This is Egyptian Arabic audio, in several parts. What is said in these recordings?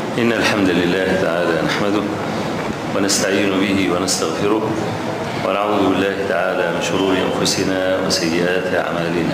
إن الحمد لله تعالى نحمده ونستعين به ونستغفره ونعوذ بالله تعالى من شرور أنفسنا وسيئات أعمالنا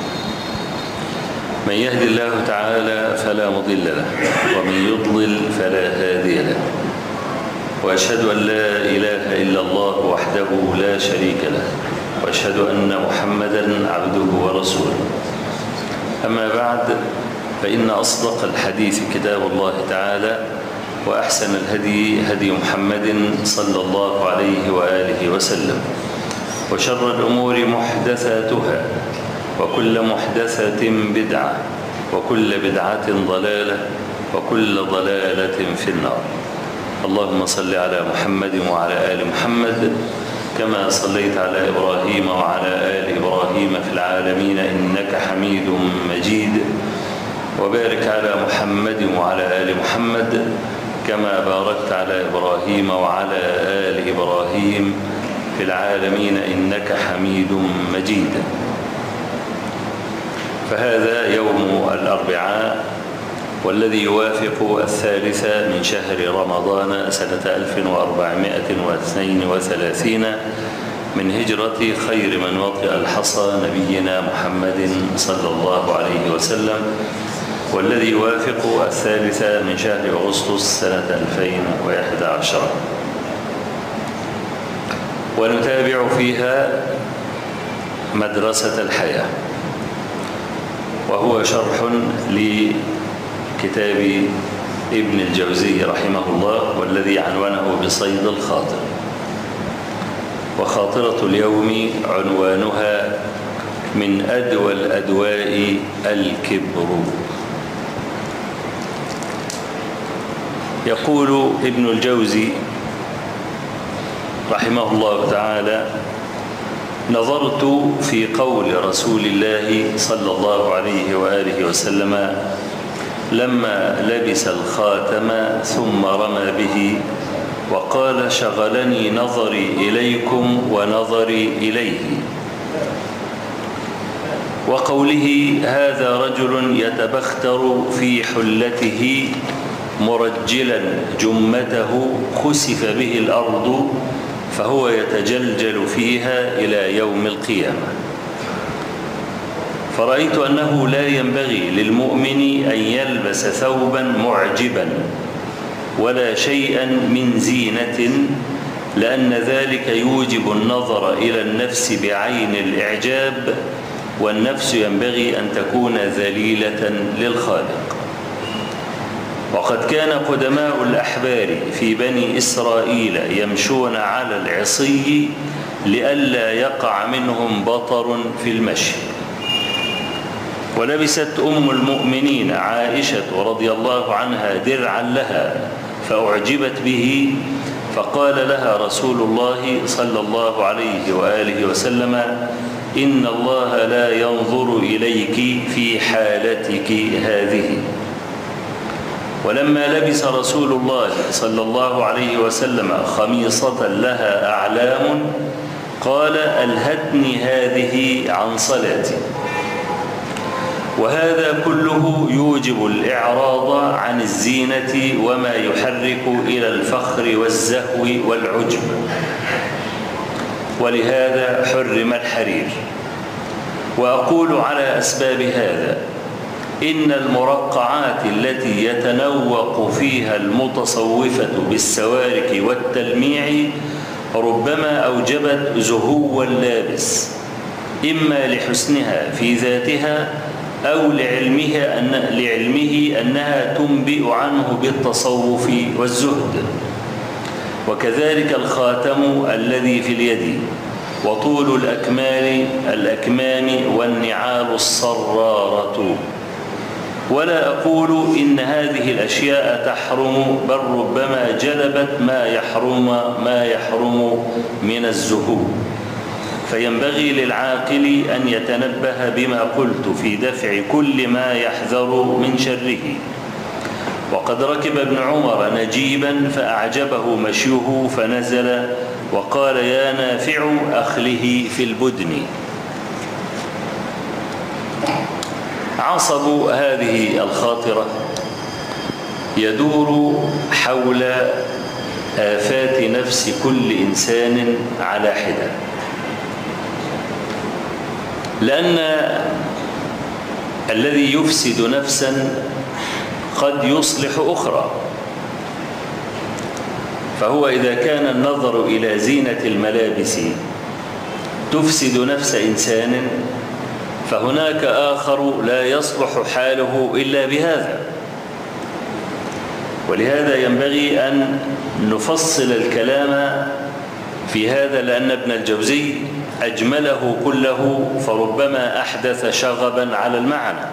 من يهد الله تعالى فلا مضل له ومن يضلل فلا هادي له وأشهد أن لا إله إلا الله وحده لا شريك له وأشهد أن محمدا عبده ورسوله أما بعد فإن أصدق الحديث كتاب الله تعالى وأحسن الهدي هدي محمد صلى الله عليه وآله وسلم وشر الأمور محدثاتها وكل محدثة بدعة وكل بدعة ضلالة وكل ضلالة في النار اللهم صل على محمد وعلى آل محمد كما صليت على إبراهيم وعلى آل إبراهيم في العالمين إنك حميد مجيد وبارك على محمد وعلى آل محمد كما باركت على إبراهيم وعلى آل إبراهيم في العالمين إنك حميد مجيد فهذا يوم الأربعاء والذي يوافق الثالث من شهر رمضان سنة 1432 من هجرة خير من وطئ الحصى نبينا محمد صلى الله عليه وسلم والذي يوافق الثالث من شهر أغسطس سنة 2011 ونتابع فيها مدرسة الحياة وهو شرح لكتاب ابن الجوزي رحمه الله والذي عنوانه بصيد الخاطر وخاطرة اليوم عنوانها من أدوى الأدواء الكبر يقول ابن الجوزي رحمه الله تعالى نظرت في قول رسول الله صلى الله عليه وآله وسلم لما لبس الخاتم ثم رمى به وقال شغلني نظري إليكم ونظري إليه وقوله هذا رجل يتبختر في حلته مرجلا جمته خسف به الأرض فهو يتجلجل فيها إلى يوم القيامة فرأيت أنه لا ينبغي للمؤمن أن يلبس ثوبا معجبا ولا شيئا من زينة لأن ذلك يوجب النظر إلى النفس بعين الإعجاب والنفس ينبغي أن تكون ذليلة للخالق وقد كان قدماء الأحبار في بني إسرائيل يمشون على العصي لئلا يقع منهم بطر في المشي ولبست أم المؤمنين عائشة رضي الله عنها درعا لها فأعجبت به فقال لها رسول الله صلى الله عليه وآله وسلم إن الله لا ينظر إليك في حالتك هذه ولما لبس رسول الله صلى الله عليه وسلم خميصة لها أعلام قال ألهتني هذه عن صلاتي وهذا كله يوجب الإعراض عن الزينة وما يحرك إلى الفخر والزهو والعجب ولهذا حرم الحرير وأقول على أسباب هذا إن المرقعات التي يتنوق فيها المتصوفة بالسوارك والتلميع ربما أوجبت زهو اللابس إما لحسنها في ذاتها أو لعلمها أن لعلمه أنها تنبئ عنه بالتصوف والزهد وكذلك الخاتم الذي في اليد وطول الأكمال الأكمام والنعال الصرارة ولا أقول إن هذه الأشياء تحرم بل ربما جلبت ما يحرم ما يحرم من الزهو فينبغي للعاقل أن يتنبه بما قلت في دفع كل ما يحذر من شره وقد ركب ابن عمر نجيبا فأعجبه مشيه فنزل وقال يا نافع أخله في البدن عصب هذه الخاطرة يدور حول آفات نفس كل إنسان على حدة لأن الذي يفسد نفسا قد يصلح أخرى فهو إذا كان النظر إلى زينة الملابس تفسد نفس إنسان فهناك آخر لا يصلح حاله إلا بهذا ولهذا ينبغي أن نفصل الكلام في هذا لأن ابن الجوزي أجمله كله فربما أحدث شغبا على المعنى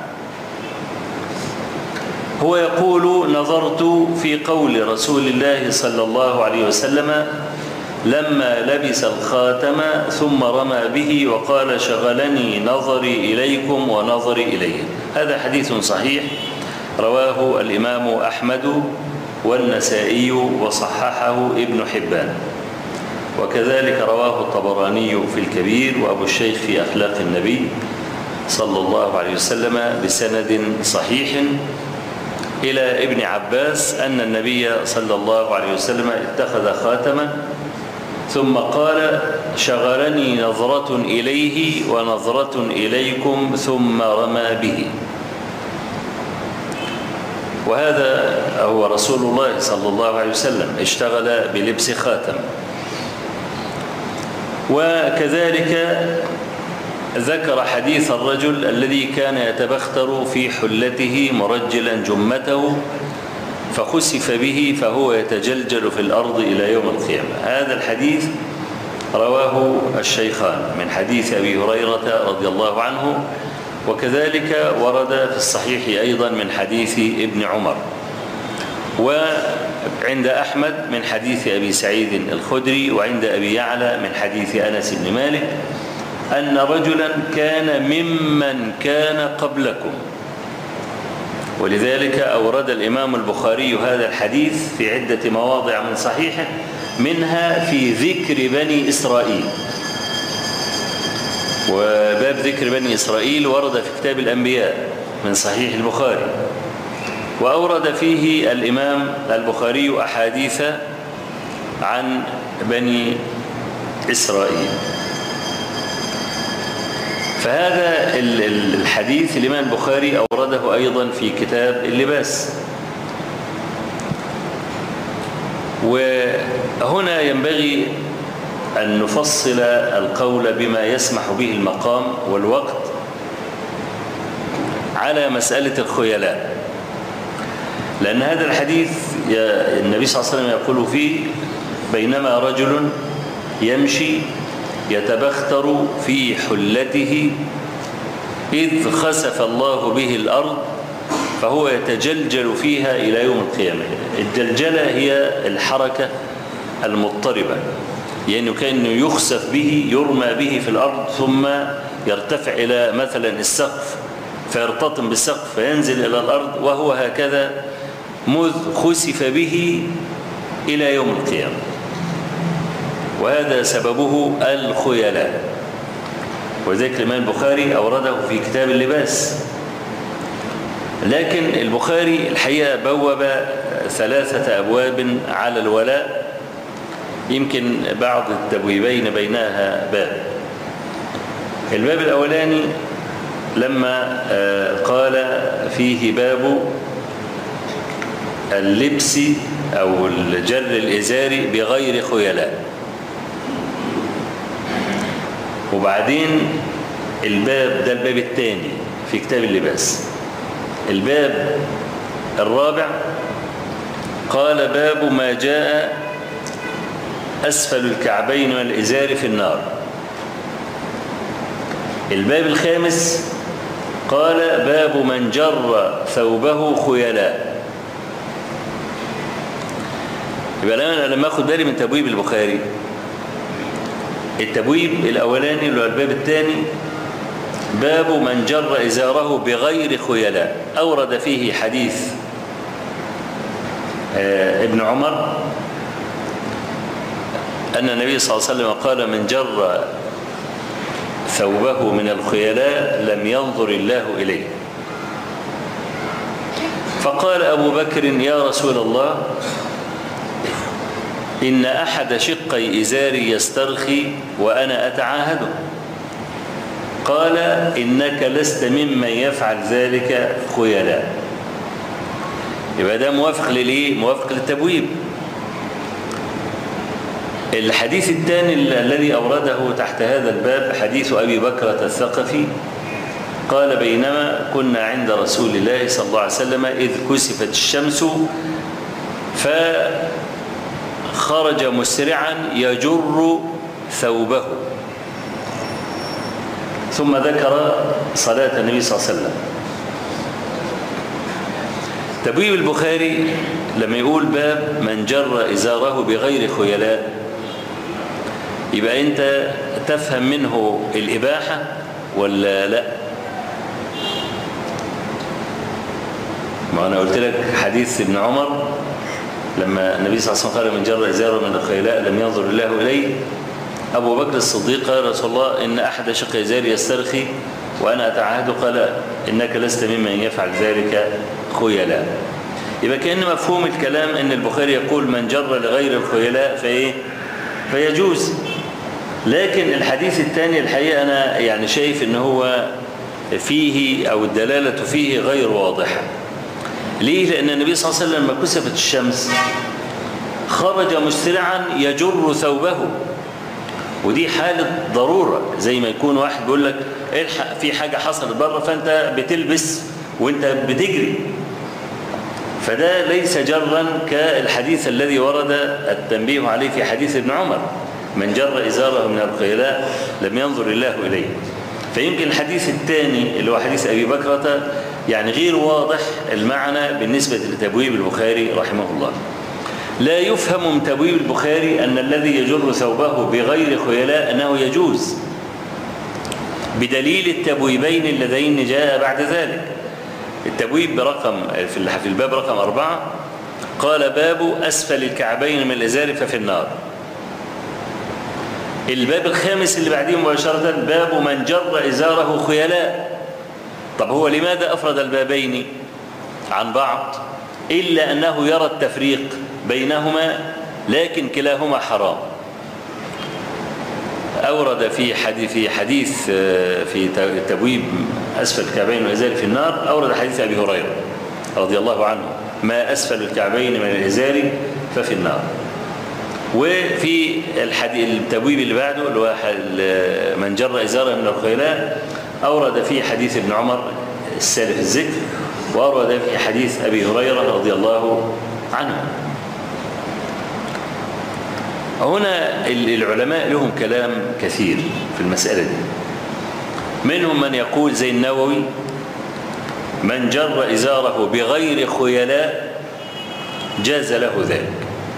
هو يقول نظرت في قول رسول الله صلى الله عليه وسلم لما لبس الخاتم ثم رمى به وقال شغلني نظري إليكم ونظري إليه هذا حديث صحيح رواه الإمام أحمد والنسائي وصححه ابن حبان وكذلك رواه الطبراني في الكبير وأبو الشيخ في أخلاق النبي صلى الله عليه وسلم بسند صحيح إلى ابن عباس أن النبي صلى الله عليه وسلم اتخذ خاتما ثم قال شغلني نظرة إليه ونظرة إليكم ثم رمى به وهذا هو رسول الله صلى الله عليه وسلم اشتغل بلبس خاتم وكذلك ذكر حديث الرجل الذي كان يتبختر في حلته مرجلا جمته فخسف به فهو يتجلجل في الأرض إلى يوم القيامة هذا الحديث رواه الشيخان من حديث أبي هريرة رضي الله عنه وكذلك ورد في الصحيح أيضا من حديث ابن عمر وعند أحمد من حديث أبي سعيد الخدري وعند أبي يعلى من حديث أنس بن مالك أن رجلا كان ممن كان قبلكم ولذلك أورد الإمام البخاري هذا الحديث في عدة مواضع من صحيحه منها في ذكر بني إسرائيل وباب ذكر بني إسرائيل ورد في كتاب الأنبياء من صحيح البخاري وأورد فيه الإمام البخاري أحاديث عن بني إسرائيل فهذا الحديث الإمام البخاري أورده أيضا في كتاب اللباس وهنا ينبغي أن نفصل القول بما يسمح به المقام والوقت على مسألة الخيلاء لأن هذا الحديث النبي صلى الله عليه وسلم يقول فيه بينما رجل يمشي يتبختر في حلته إذ خسف الله به الأرض فهو يتجلجل فيها إلى يوم القيامة الجلجلة هي الحركة المضطربة يعني كأنه يخسف به يرمى به في الأرض ثم يرتفع إلى مثلا السقف فيرتطم بالسقف فينزل إلى الأرض وهو هكذا مذ خسف به إلى يوم القيامة وهذا سببه الخيلاء وذلك الإمام البخاري أورده في كتاب اللباس لكن البخاري الحقيقة بوب ثلاثة أبواب على الولاء يمكن بعض التبويبين بينها باب الباب الأولاني لما قال فيه باب اللبس أو الجر الإزاري بغير خيلاء وبعدين الباب ده الباب الثاني في كتاب اللباس الباب الرابع قال باب ما جاء أسفل الكعبين والإزار في النار الباب الخامس قال باب من جر ثوبه خيلاء يبقى أنا لما أخذ بالي من تبويب البخاري التبويب الأولاني اللي هو الباب الثاني باب من جر إزاره بغير خيلاء أورد فيه حديث ابن عمر أن النبي صلى الله عليه وسلم قال من جر ثوبه من الخيلاء لم ينظر الله إليه فقال أبو بكر يا رسول الله إن أحد شقي إزاري يسترخي وأنا أتعاهده قال إنك لست ممن يفعل ذلك خيلاء يبقى ده موافق للإيه؟ موافق للتبويب الحديث الثاني الذي أورده تحت هذا الباب حديث أبي بكرة الثقفي قال بينما كنا عند رسول الله صلى الله عليه وسلم إذ كسفت الشمس فخرج مسرعا يجر ثوبه ثم ذكر صلاة النبي صلى الله عليه وسلم تبويب البخاري لما يقول باب من جر إزاره بغير خيلاء يبقى أنت تفهم منه الإباحة ولا لا ما أنا قلت لك حديث ابن عمر لما النبي صلى الله عليه وسلم قال من جر إزاره من الخيلاء لم ينظر الله إليه أبو بكر الصديق قال رسول الله إن أحد شق إزاري يسترخي وأنا أتعهد قال إنك لست ممن يفعل ذلك خيلاء يبقى كأن مفهوم الكلام أن البخاري يقول من جر لغير الخيلاء فإيه فيجوز لكن الحديث الثاني الحقيقة أنا يعني شايف أن هو فيه أو الدلالة فيه غير واضحة ليه؟ لأن النبي صلى الله عليه وسلم لما كسفت الشمس خرج مسرعا يجر ثوبه ودي حالة ضرورة زي ما يكون واحد بيقول لك الحق في حاجة حصلت بره فأنت بتلبس وانت بتجري فده ليس جرا كالحديث الذي ورد التنبيه عليه في حديث ابن عمر من جر إزاره من الخيلاء لم ينظر الله إليه فيمكن الحديث الثاني اللي هو حديث أبي بكرة يعني غير واضح المعنى بالنسبة لتبويب البخاري رحمه الله لا يفهم من تبويب البخاري أن الذي يجر ثوبه بغير خيلاء أنه يجوز بدليل التبويبين اللذين جاء بعد ذلك التبويب برقم في الباب رقم أربعة قال باب أسفل الكعبين من الإزار ففي النار الباب الخامس اللي بعديه مباشرة باب من جر إزاره خيلاء طب هو لماذا أفرد البابين عن بعض إلا أنه يرى التفريق بينهما لكن كلاهما حرام أورد في حديث في حديث في تبويب أسفل الكعبين والإزار في النار أورد حديث أبي هريرة رضي الله عنه ما أسفل الكعبين من الإزار ففي النار وفي الحديث التبويب اللي بعده اللي هو من جر إزاره من الخيلاء أورد في حديث ابن عمر السالف الذكر وأورد في حديث أبي هريرة رضي الله عنه هنا العلماء لهم كلام كثير في المسألة دي منهم من يقول زي النووي من جر إزاره بغير خيلاء جاز له ذلك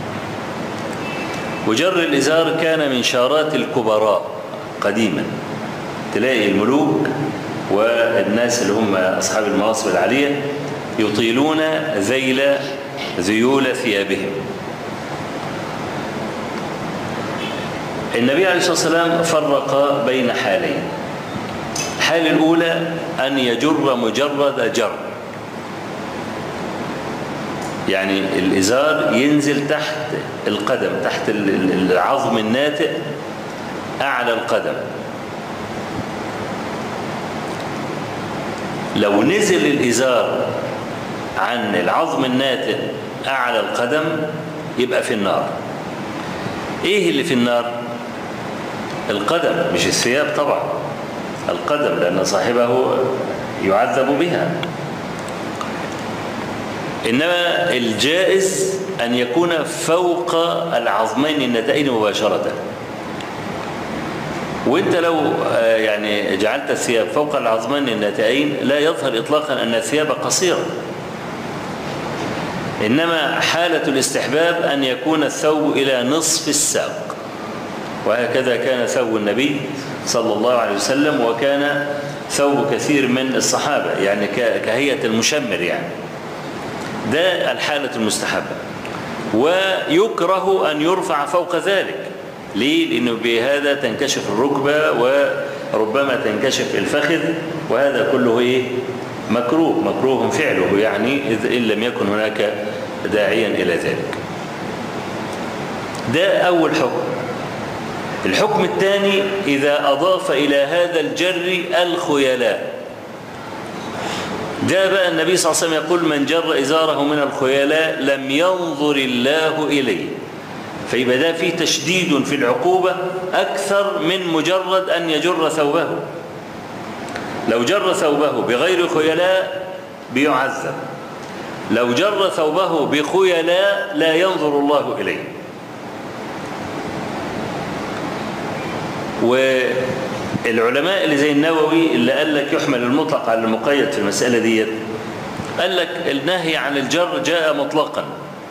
وجر الإزار كان من شارات الكبراء قديما تلاقي الملوك والناس اللي هم أصحاب المناصب العالية يطيلون ذيل ذيول ثيابهم النبي عليه الصلاة والسلام فرق بين حالين الحالة الأولى أن يجر مجرد جر يعني الإزار ينزل تحت القدم تحت العظم الناتئ أعلى القدم لو نزل الإزار عن العظم الناتئ أعلى القدم يبقى في النار إيه اللي في النار القدم مش الثياب طبعا القدم لأن صاحبه يعذب بها إنما الجائز أن يكون فوق العظمين النتائين مباشرة وانت لو يعني جعلت الثياب فوق العظمين النتائين لا يظهر إطلاقا أن الثياب قصيرة إنما حالة الاستحباب أن يكون الثوب إلى نصف الساق وهكذا كان ثوب النبي صلى الله عليه وسلم وكان ثوب كثير من الصحابة يعني كهيئة المشمر يعني ده الحالة المستحبة ويكره أن يرفع فوق ذلك ليه؟ لأنه بهذا تنكشف الركبة وربما تنكشف الفخذ وهذا كله إيه؟ مكروه مكروه فعله يعني إذ إن لم يكن هناك داعيا إلى ذلك ده أول حكم الحكم الثاني إذا أضاف إلى هذا الجر الخيلاء جاء بقى النبي صلى الله عليه وسلم يقول من جر إزاره من الخيلاء لم ينظر الله إليه فيبقى ده فيه تشديد في العقوبة أكثر من مجرد أن يجر ثوبه لو جر ثوبه بغير خيلاء بيعذب لو جر ثوبه بخيلاء لا ينظر الله إليه والعلماء اللي زي النووي اللي قال لك يحمل المطلق على المقيد في المسألة دي قال لك النهي عن الجر جاء مطلقا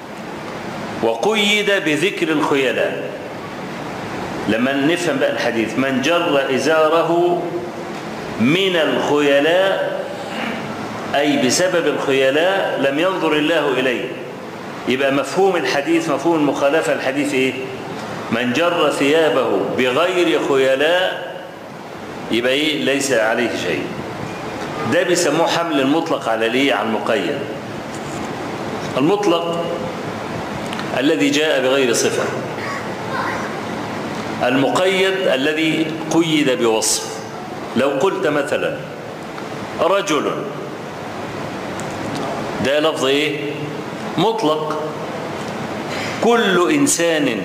وقيد بذكر الخيلاء لما نفهم بقى الحديث من جر إزاره من الخيلاء أي بسبب الخيلاء لم ينظر الله إليه يبقى مفهوم الحديث مفهوم المخالفة الحديث إيه من جر ثيابه بغير خيلاء يبقى إيه ليس عليه شيء ده بيسموه حمل المطلق على ليه على المقيد المطلق الذي جاء بغير صفة المقيد الذي قيد بوصف لو قلت مثلا رجل ده لفظ ايه مطلق كل انسان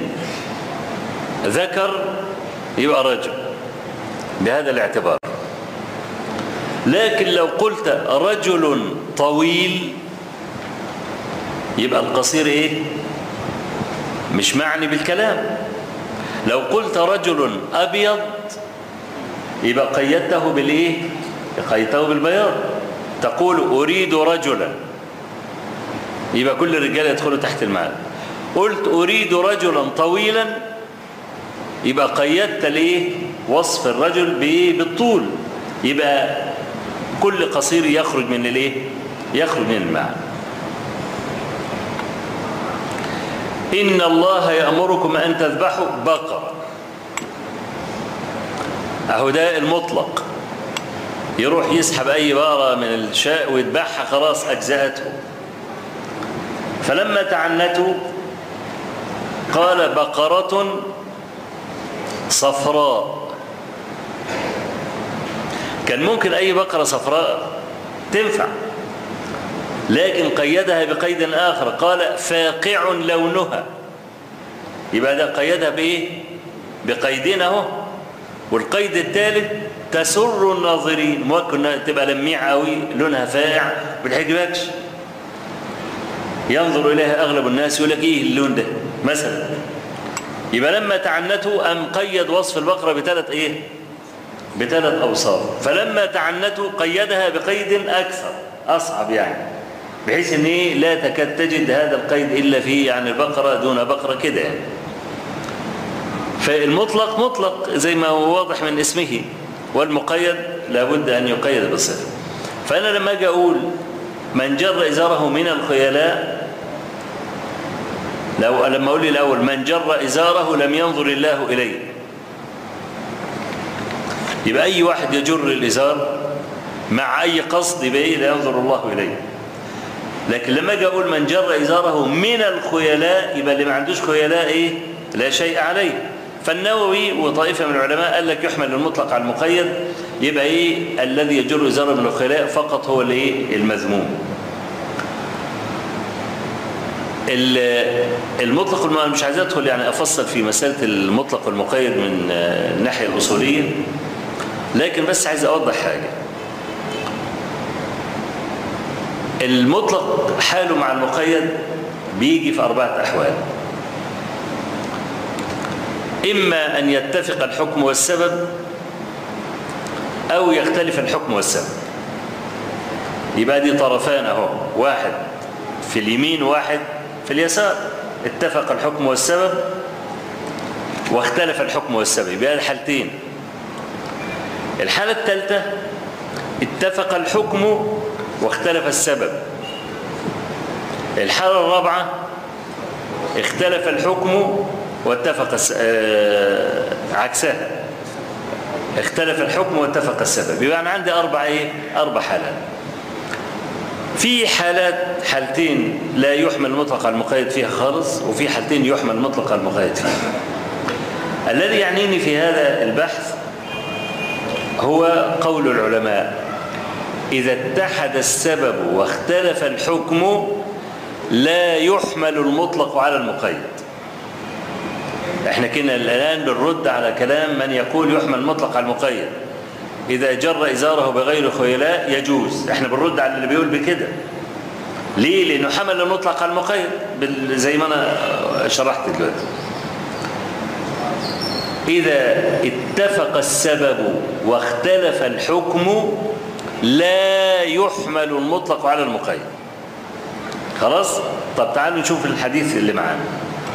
ذكر يبقى رجل بهذا الاعتبار لكن لو قلت رجل طويل يبقى القصير ايه مش معني بالكلام لو قلت رجل ابيض يبقى قيدته بالايه قيدته بالبياض تقول اريد رجلا يبقى كل الرجال يدخلوا تحت المعنى قلت اريد رجلا طويلا يبقى قيدت ليه وصف الرجل بايه بالطول يبقى كل قصير يخرج من الايه يخرج من المعنى إن الله يأمركم أن تذبحوا بقرة أهو ده المطلق يروح يسحب أي بقرة من الشاء ويذبحها خلاص أجزأته فلما تعنتوا قال بقرة صفراء كان ممكن أي بقرة صفراء تنفع لكن قيدها بقيد آخر قال فاقع لونها يبقى ده قيدها بإيه بقيدين اهو والقيد الثالث تسر الناظرين ممكن تبقى لميع قوي لونها فاقع ما بتحجبكش ينظر إليها أغلب الناس يقول لك إيه اللون ده مثلا يبقى لما تعنته أم قيد وصف البقرة بثلاث إيه بثلاث أوصاف فلما تعنته قيدها بقيد أكثر أصعب يعني بحيث ان ايه لا تكاد تجد هذا القيد الا في يعني البقره دون بقره كده يعني فالمطلق مطلق زي ما هو واضح من اسمه والمقيد لابد ان يقيد بالصفه فانا لما اجي اقول من جر ازاره من الخيلاء لو لما اقول لي الاول من جر ازاره لم ينظر الله اليه يبقى اي واحد يجر الازار مع اي قصد يبقى لا ينظر الله اليه لكن لما اجي اقول من جر ازاره من الخيلاء يبقى اللي ما عندوش خيلاء ايه لا شيء عليه فالنووي وطائفه من العلماء قال لك يحمل المطلق على المقيد يبقى ايه الذي يجر ازاره من الخيلاء فقط هو الايه المذموم المطلق انا مش عايز ادخل يعني افصل في مساله المطلق والمقيد من الناحيه الاصوليه لكن بس عايز اوضح حاجه المطلق حاله مع المقيد بيجي في أربعة أحوال إما أن يتفق الحكم والسبب أو يختلف الحكم والسبب يبقى دي طرفان أهو واحد في اليمين واحد في اليسار اتفق الحكم والسبب واختلف الحكم والسبب يبقى الحالتين الحالة الثالثة اتفق الحكم واختلف السبب الحالة الرابعة اختلف الحكم واتفق الس... آه... عكسها اختلف الحكم واتفق السبب يبقى أنا عندي أربع إيه؟ أربع حالات في حالات حالتين لا يحمل مطلق المقيد فيها خالص وفي حالتين يحمل مطلق المقيد فيها الذي يعنيني في هذا البحث هو قول العلماء إذا اتحد السبب واختلف الحكم لا يحمل المطلق على المقيد احنا كنا الآن بنرد على كلام من يقول يحمل المطلق على المقيد إذا جر إزاره بغير خيلاء يجوز احنا بنرد على اللي بيقول بكده ليه؟ لأنه حمل المطلق على المقيد زي ما أنا شرحت دلوقتي إذا اتفق السبب واختلف الحكم لا يحمل المطلق على المقيد خلاص طب تعالوا نشوف الحديث اللي معانا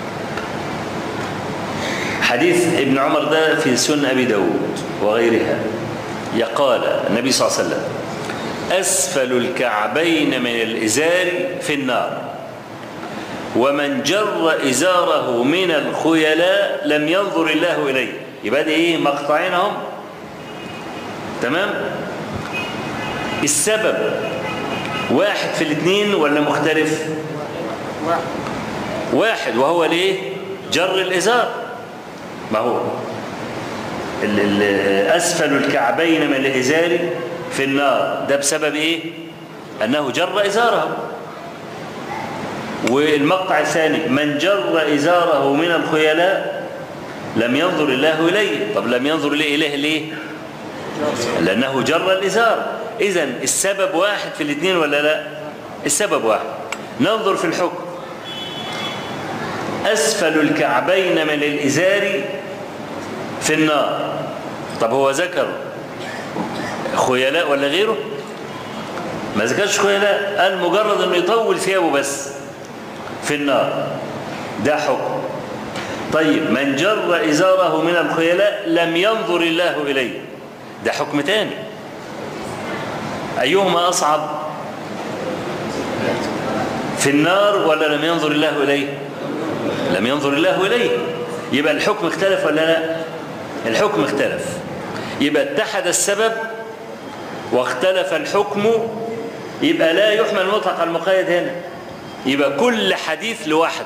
حديث ابن عمر ده في سنن أبي داود وغيرها يقال النبي صلى الله عليه وسلم أسفل الكعبين من الإزار في النار ومن جر إزاره من الخيلاء لم ينظر الله إليه يبقى دي إيه مقطعينهم تمام السبب واحد في الاثنين ولا مختلف واحد واحد وهو ليه جر الإزار ما هو ال- ال- أسفل الكعبين من الإزار في النار ده بسبب إيه أنه جر إزاره والمقطع الثاني من جر إزاره من الخيلاء لم ينظر الله إليه طب لم ينظر إليه إليه ليه لأنه جر الإزار إذا السبب واحد في الاثنين ولا لا السبب واحد ننظر في الحكم أسفل الكعبين من الإزار في النار طب هو ذكر خيلاء ولا غيره ما ذكرش خيلاء قال مجرد انه يطول ثيابه بس في النار ده حكم طيب من جر إزاره من الخيلاء لم ينظر الله إليه ده حكم تاني أيهما أصعب في النار ولا لم ينظر الله إليه لم ينظر الله إليه يبقى الحكم اختلف ولا لا الحكم اختلف يبقى اتحد السبب واختلف الحكم يبقى لا يحمل مطلق المقيد هنا يبقى كل حديث لوحده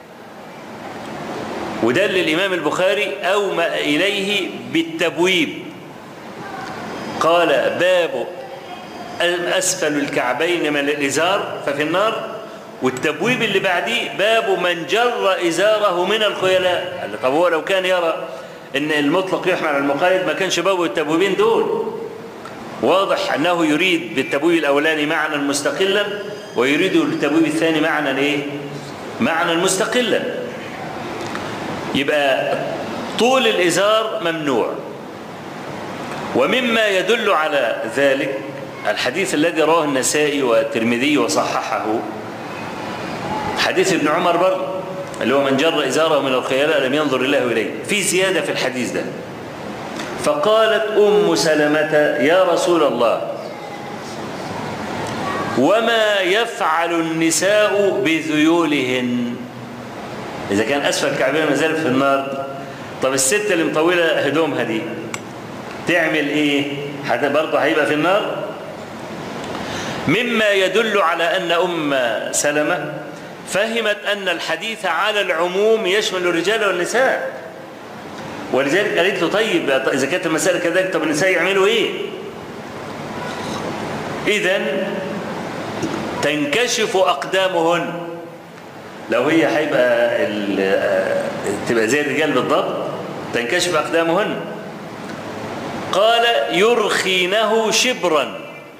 وده اللي الإمام البخاري أومأ إليه بالتبويب قال باب أسفل الكعبين من الإزار ففي النار والتبويب اللي بعديه باب من جر إزاره من الخيلاء قال طب هو لو كان يرى ان المطلق يحمل على المقيد ما كانش باب التبويبين دول واضح أنه يريد بالتبويب الأولاني معنى مستقلا ويريد بالتبويب الثاني معنى إيه؟ معنى مستقلا يبقى طول الإزار ممنوع ومما يدل على ذلك الحديث الذي رواه النسائي والترمذي وصححه حديث ابن عمر برضه اللي هو من جر إزاره من الخيلاء لم ينظر الله إليه في زيادة في الحديث ده فقالت أم سلمة يا رسول الله وما يفعل النساء بذيولهن إذا كان أسفل الكعبين ما زالت في النار طب الست اللي مطولة هدومها دي تعمل إيه حتى برضه هيبقى في النار مما يدل على أن أم سلمة فهمت أن الحديث على العموم يشمل الرجال والنساء ولذلك قالت له طيب إذا كانت المسألة كذلك طب النساء يعملوا إيه إذا تنكشف أقدامهن لو هي هيبقى تبقى زي الرجال بالضبط تنكشف أقدامهن قال يرخينه شبرا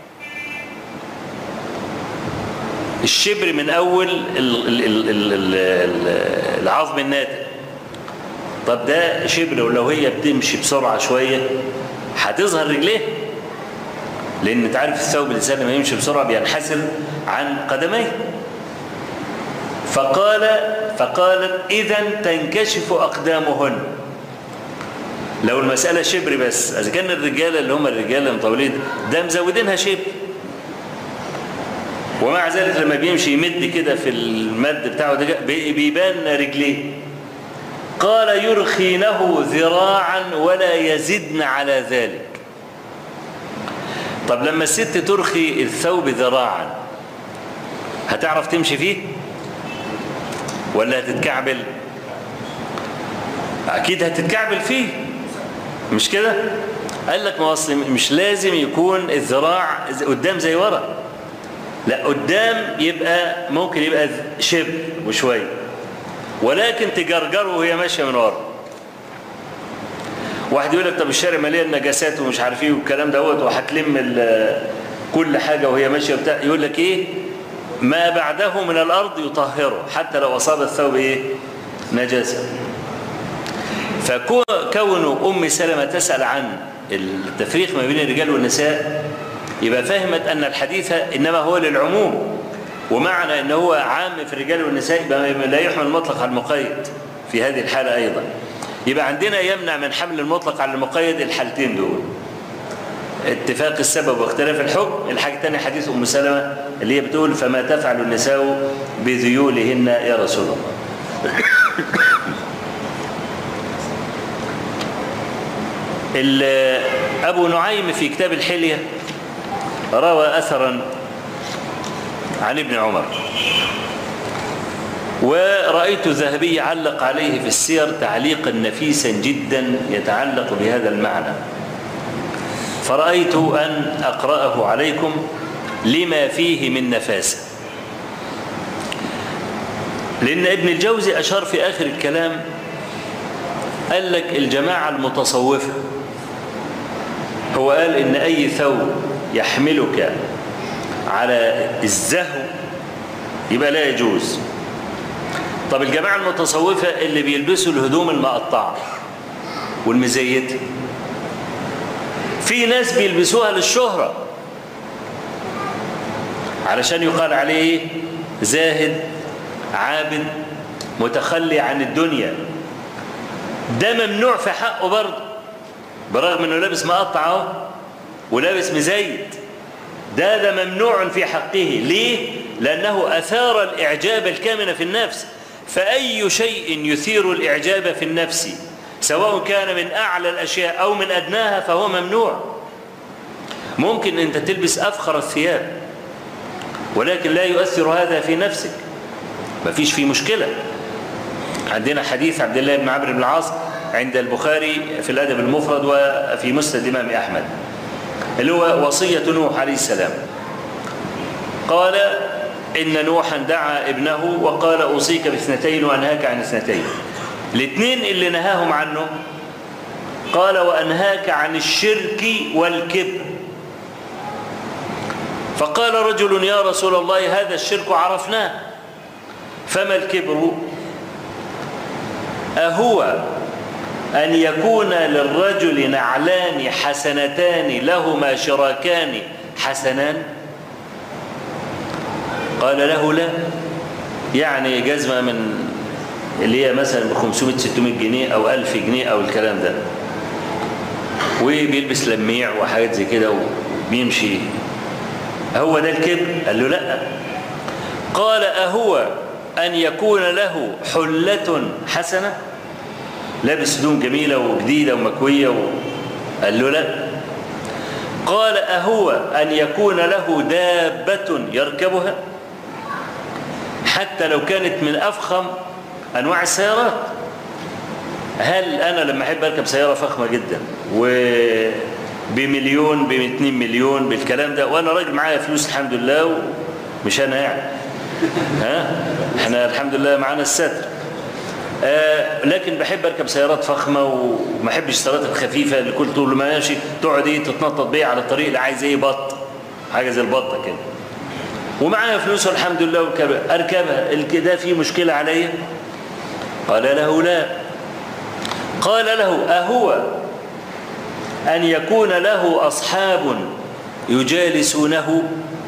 الشبر من أول ال ال ال ال ال العظم الناتج طب ده شبر ولو هي بتمشي بسرعة شوية هتظهر رجليه لأن انت عارف الثوب الإنسان لما يمشي بسرعة بينحسر عن قدميه فقال فقالت إذا تنكشف أقدامهن لو المسألة شبر بس إذا كان الرجالة اللي هم الرجالة المطولين ده مزودينها شبر ومع ذلك لما بيمشي يمد كده في المد بتاعه ده بيبان رجليه قال يرخينه ذراعا ولا يزدن على ذلك طب لما الست ترخي الثوب ذراعا هتعرف تمشي فيه ولا هتتكعبل اكيد هتتكعبل فيه مش كده قال لك ما اصل مش لازم يكون الذراع قدام زي ورا لا قدام يبقى ممكن يبقى شبر وشويه ولكن تجرجره وهي ماشيه من ورا واحد يقول لك طب الشارع مليان نجاسات ومش عارف ايه والكلام دوت وهتلم كل حاجه وهي ماشيه بتاع يقول لك ايه ما بعده من الارض يطهره حتى لو اصاب الثوب ايه نجاسه فكون ام سلمة تسال عن التفريق ما بين الرجال والنساء يبقى فهمت ان الحديث انما هو للعموم ومعنى ان هو عام في الرجال والنساء يبقى لا يحمل المطلق على المقيد في هذه الحاله ايضا يبقى عندنا يمنع من حمل المطلق على المقيد الحالتين دول اتفاق السبب واختلاف الحكم الحاجة الثانية حديث أم سلمة اللي هي بتقول فما تفعل النساء بذيولهن يا رسول الله أبو نعيم في كتاب الحلية روى أثرا عن ابن عمر ورأيت الذهبي علق عليه في السير تعليقا نفيسا جدا يتعلق بهذا المعنى فرأيت أن أقرأه عليكم لما فيه من نفاسة لأن ابن الجوزي أشار في آخر الكلام قال لك الجماعة المتصوفة هو قال إن أي ثوب يحملك على الزهو يبقى لا يجوز طب الجماعة المتصوفة اللي بيلبسوا الهدوم المقطعة والمزيتة في ناس بيلبسوها للشهرة علشان يقال عليه زاهد عابد متخلي عن الدنيا ده ممنوع في حقه برضه برغم انه لابس مقطع اهو ولابس مزيت ده ده ممنوع في حقه ليه لانه اثار الاعجاب الكامن في النفس فاي شيء يثير الاعجاب في النفس سواء كان من اعلى الاشياء او من ادناها فهو ممنوع ممكن انت تلبس افخر الثياب ولكن لا يؤثر هذا في نفسك مفيش فيه مشكله عندنا حديث عبد الله بن عمرو بن العاص عند البخاري في الأدب المفرد وفي مسند الإمام أحمد اللي هو وصية نوح عليه السلام قال إن نوحا دعا ابنه وقال أوصيك باثنتين وأنهاك عن اثنتين الاثنين اللي نهاهم عنه قال وأنهاك عن الشرك والكبر فقال رجل يا رسول الله هذا الشرك عرفناه فما الكبر أهو أن يكون للرجل نعلان حسنتان لهما شراكان حسنان قال له لا يعني جزمة من اللي هي مثلا ب 500 600 جنيه أو 1000 جنيه أو الكلام ده وبيلبس لميع وحاجات زي كده وبيمشي هو ده الكبر قال له لا قال أهو أن يكون له حلة حسنة لابس هدوم جميلة وجديدة ومكوية و... قال له لا قال أهو أن يكون له دابة يركبها حتى لو كانت من أفخم أنواع السيارات هل أنا لما أحب أركب سيارة فخمة جدا و بمليون ب 2 مليون بالكلام ده وأنا راجل معايا فلوس الحمد لله ومش أنا يعني ها احنا الحمد لله معانا الستر آه لكن بحب اركب سيارات فخمه وما احبش السيارات الخفيفه اللي كل طول ما ماشي تقعد ايه تتنطط بيها على الطريق اللي عايز ايه بط حاجه زي البطه كده ومعايا فلوس الحمد لله اركبها الكده في مشكله عليا قال له لا قال له اهو ان يكون له اصحاب يجالسونه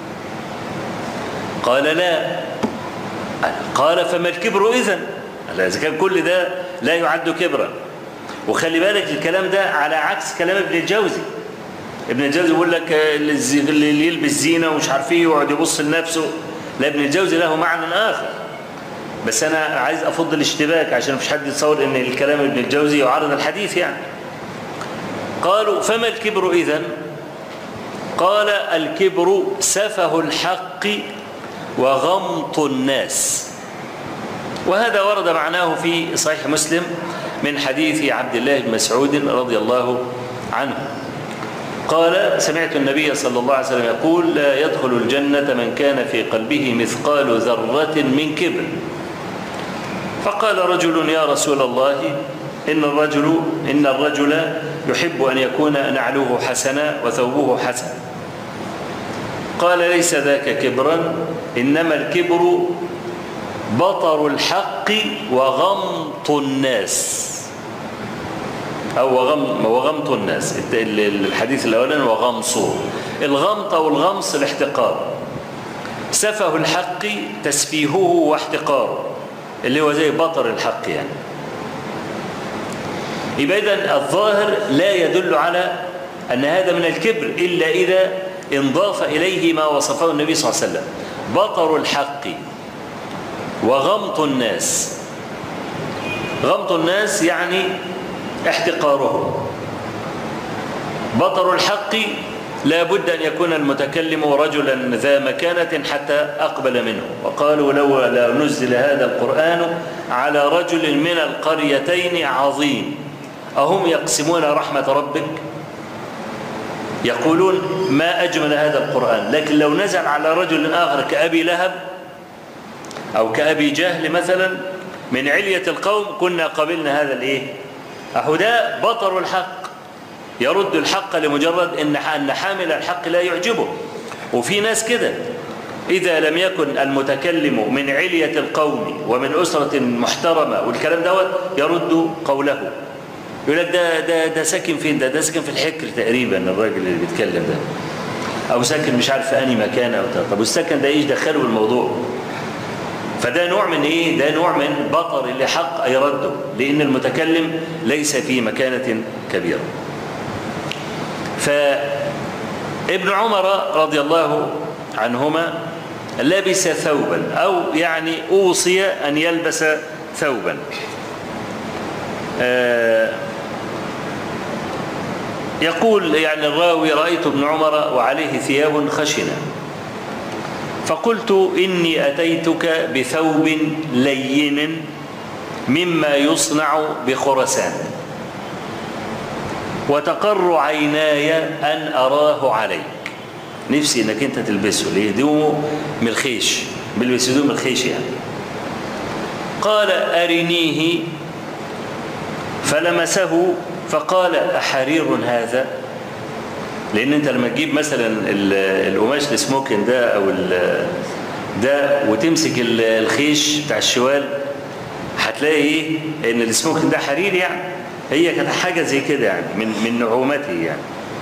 قال لا قال فما الكبر إذن إذا كان كل ده لا يعد كبرا وخلي بالك الكلام ده على عكس كلام ابن الجوزي ابن الجوزي يقول لك اللي يلبس زينة ومش عارف ايه ويقعد يبص لنفسه لا ابن الجوزي له معنى آخر بس أنا عايز أفض الاشتباك عشان مفيش حد يتصور إن الكلام ابن الجوزي يعارض الحديث يعني قالوا فما الكبر إذن قال الكبر سفه الحق وغمط الناس وهذا ورد معناه في صحيح مسلم من حديث عبد الله بن مسعود رضي الله عنه قال سمعت النبي صلى الله عليه وسلم يقول لا يدخل الجنة من كان في قلبه مثقال ذرة من كبر فقال رجل يا رسول الله إن الرجل إن الرجل يحب أن يكون نعله حسنا وثوبه حسن قال ليس ذاك كبرا إنما الكبر بطر الحق وغمط الناس أو وغم وغمط الناس الحديث الأولاني وغمصه الغمط أو الغمص الاحتقار سفه الحق تسفيهه واحتقاره اللي هو زي بطر الحق يعني يبقى إذن الظاهر لا يدل على أن هذا من الكبر إلا إذا انضاف إليه ما وصفه النبي صلى الله عليه وسلم بطر الحق وغمط الناس غمط الناس يعني احتقارهم بطر الحق لا بد أن يكون المتكلم رجلا ذا مكانة حتى أقبل منه وقالوا لو لا نزل هذا القرآن على رجل من القريتين عظيم أهم يقسمون رحمة ربك يقولون ما أجمل هذا القرآن لكن لو نزل على رجل آخر كأبي لهب أو كأبي جهل مثلا من علية القوم كنا قبلنا هذا الإيه أهو ده بطر الحق يرد الحق لمجرد إن أن حامل الحق لا يعجبه وفي ناس كده إذا لم يكن المتكلم من علية القوم ومن أسرة محترمة والكلام دوت يرد قوله يقول لك ده ده ده ساكن فين ده ده ساكن في الحكر تقريبا الراجل اللي بيتكلم ده او ساكن مش عارف في انهي مكان او طب والسكن ده ايش دخله الموضوع فده نوع من ايه ده نوع من بطر اللي حق اي رده لان المتكلم ليس في مكانه كبيره فابن عمر رضي الله عنهما لبس ثوبا او يعني اوصي ان يلبس ثوبا آه يقول يعني الراوي رأيت ابن عمر وعليه ثياب خشنة فقلت إني أتيتك بثوب لين مما يصنع بخرسان وتقر عيناي أن أراه عليك نفسي انك انت تلبسه ليه هدومه من الخيش بيلبس هدوم الخيش يعني قال أرنيه فلمسه فقال أحرير هذا لأن أنت لما تجيب مثلا القماش السموكن ده أو ده وتمسك الخيش بتاع الشوال هتلاقي إيه إن السموكن ده حرير يعني هي كانت حاجة زي كده يعني من من نعومته يعني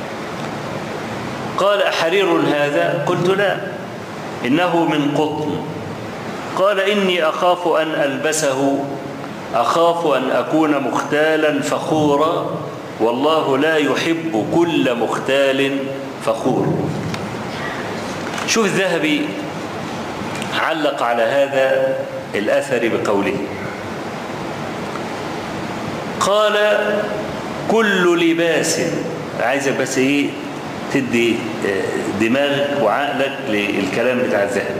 قال أحرير هذا قلت لا إنه من قطن قال إني أخاف أن ألبسه أخاف أن أكون مختالا فخورا والله لا يحب كل مختال فخور شوف الذهبي علق على هذا الأثر بقوله قال كل لباس عايزك بس ايه تدي دماغك وعقلك للكلام بتاع الذهبي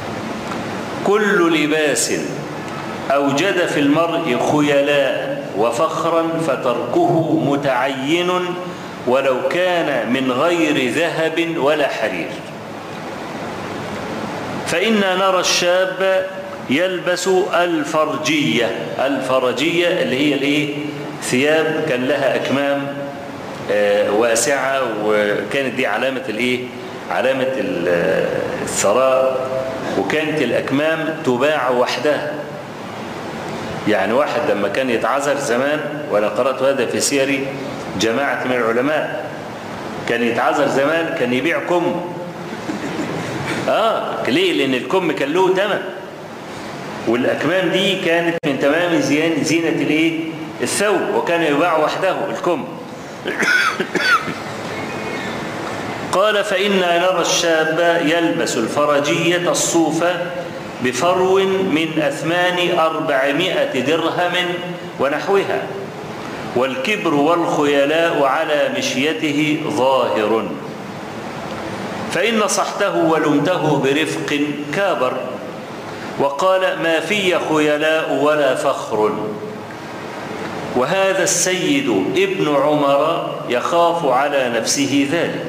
كل لباس أوجد في المرء خيلاء وفخرا فتركه متعين ولو كان من غير ذهب ولا حرير فإنا نرى الشاب يلبس الفرجية الفرجية اللي هي الايه ثياب كان لها أكمام واسعة وكانت دي علامة الايه علامة الثراء وكانت الأكمام تباع وحدها يعني واحد لما كان يتعذر زمان وأنا قرأت هذا في سير جماعة من العلماء كان يتعذر زمان كان يبيع كم آه ليه لأن الكم كان له ثمن والأكمام دي كانت من تمام زينة الايه الثوب وكان يباع وحده الكم قال فإنا نرى الشاب يلبس الفرجية الصوفة بفرو من أثمان أربعمائة درهم ونحوها والكبر والخيلاء على مشيته ظاهر فإن نصحته ولمته برفق كابر وقال ما في خيلاء ولا فخر وهذا السيد ابن عمر يخاف على نفسه ذلك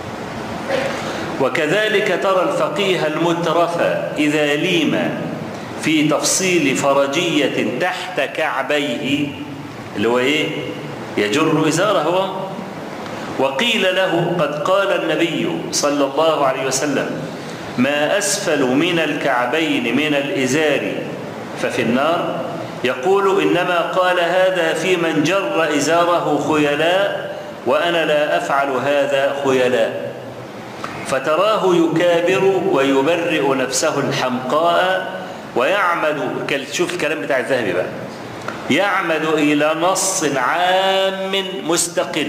وكذلك ترى الفقيه المترف إذا ليم في تفصيل فرجية تحت كعبيه اللي هو إيه يجر إزاره وقيل له قد قال النبي صلى الله عليه وسلم ما أسفل من الكعبين من الإزار ففي النار يقول إنما قال هذا في من جر إزاره خيلاء وأنا لا أفعل هذا خيلاء فتراه يكابر ويبرئ نفسه الحمقاء ويعمد شوف الكلام بتاع الذهبي بقى يعمد إلى نص عام مستقل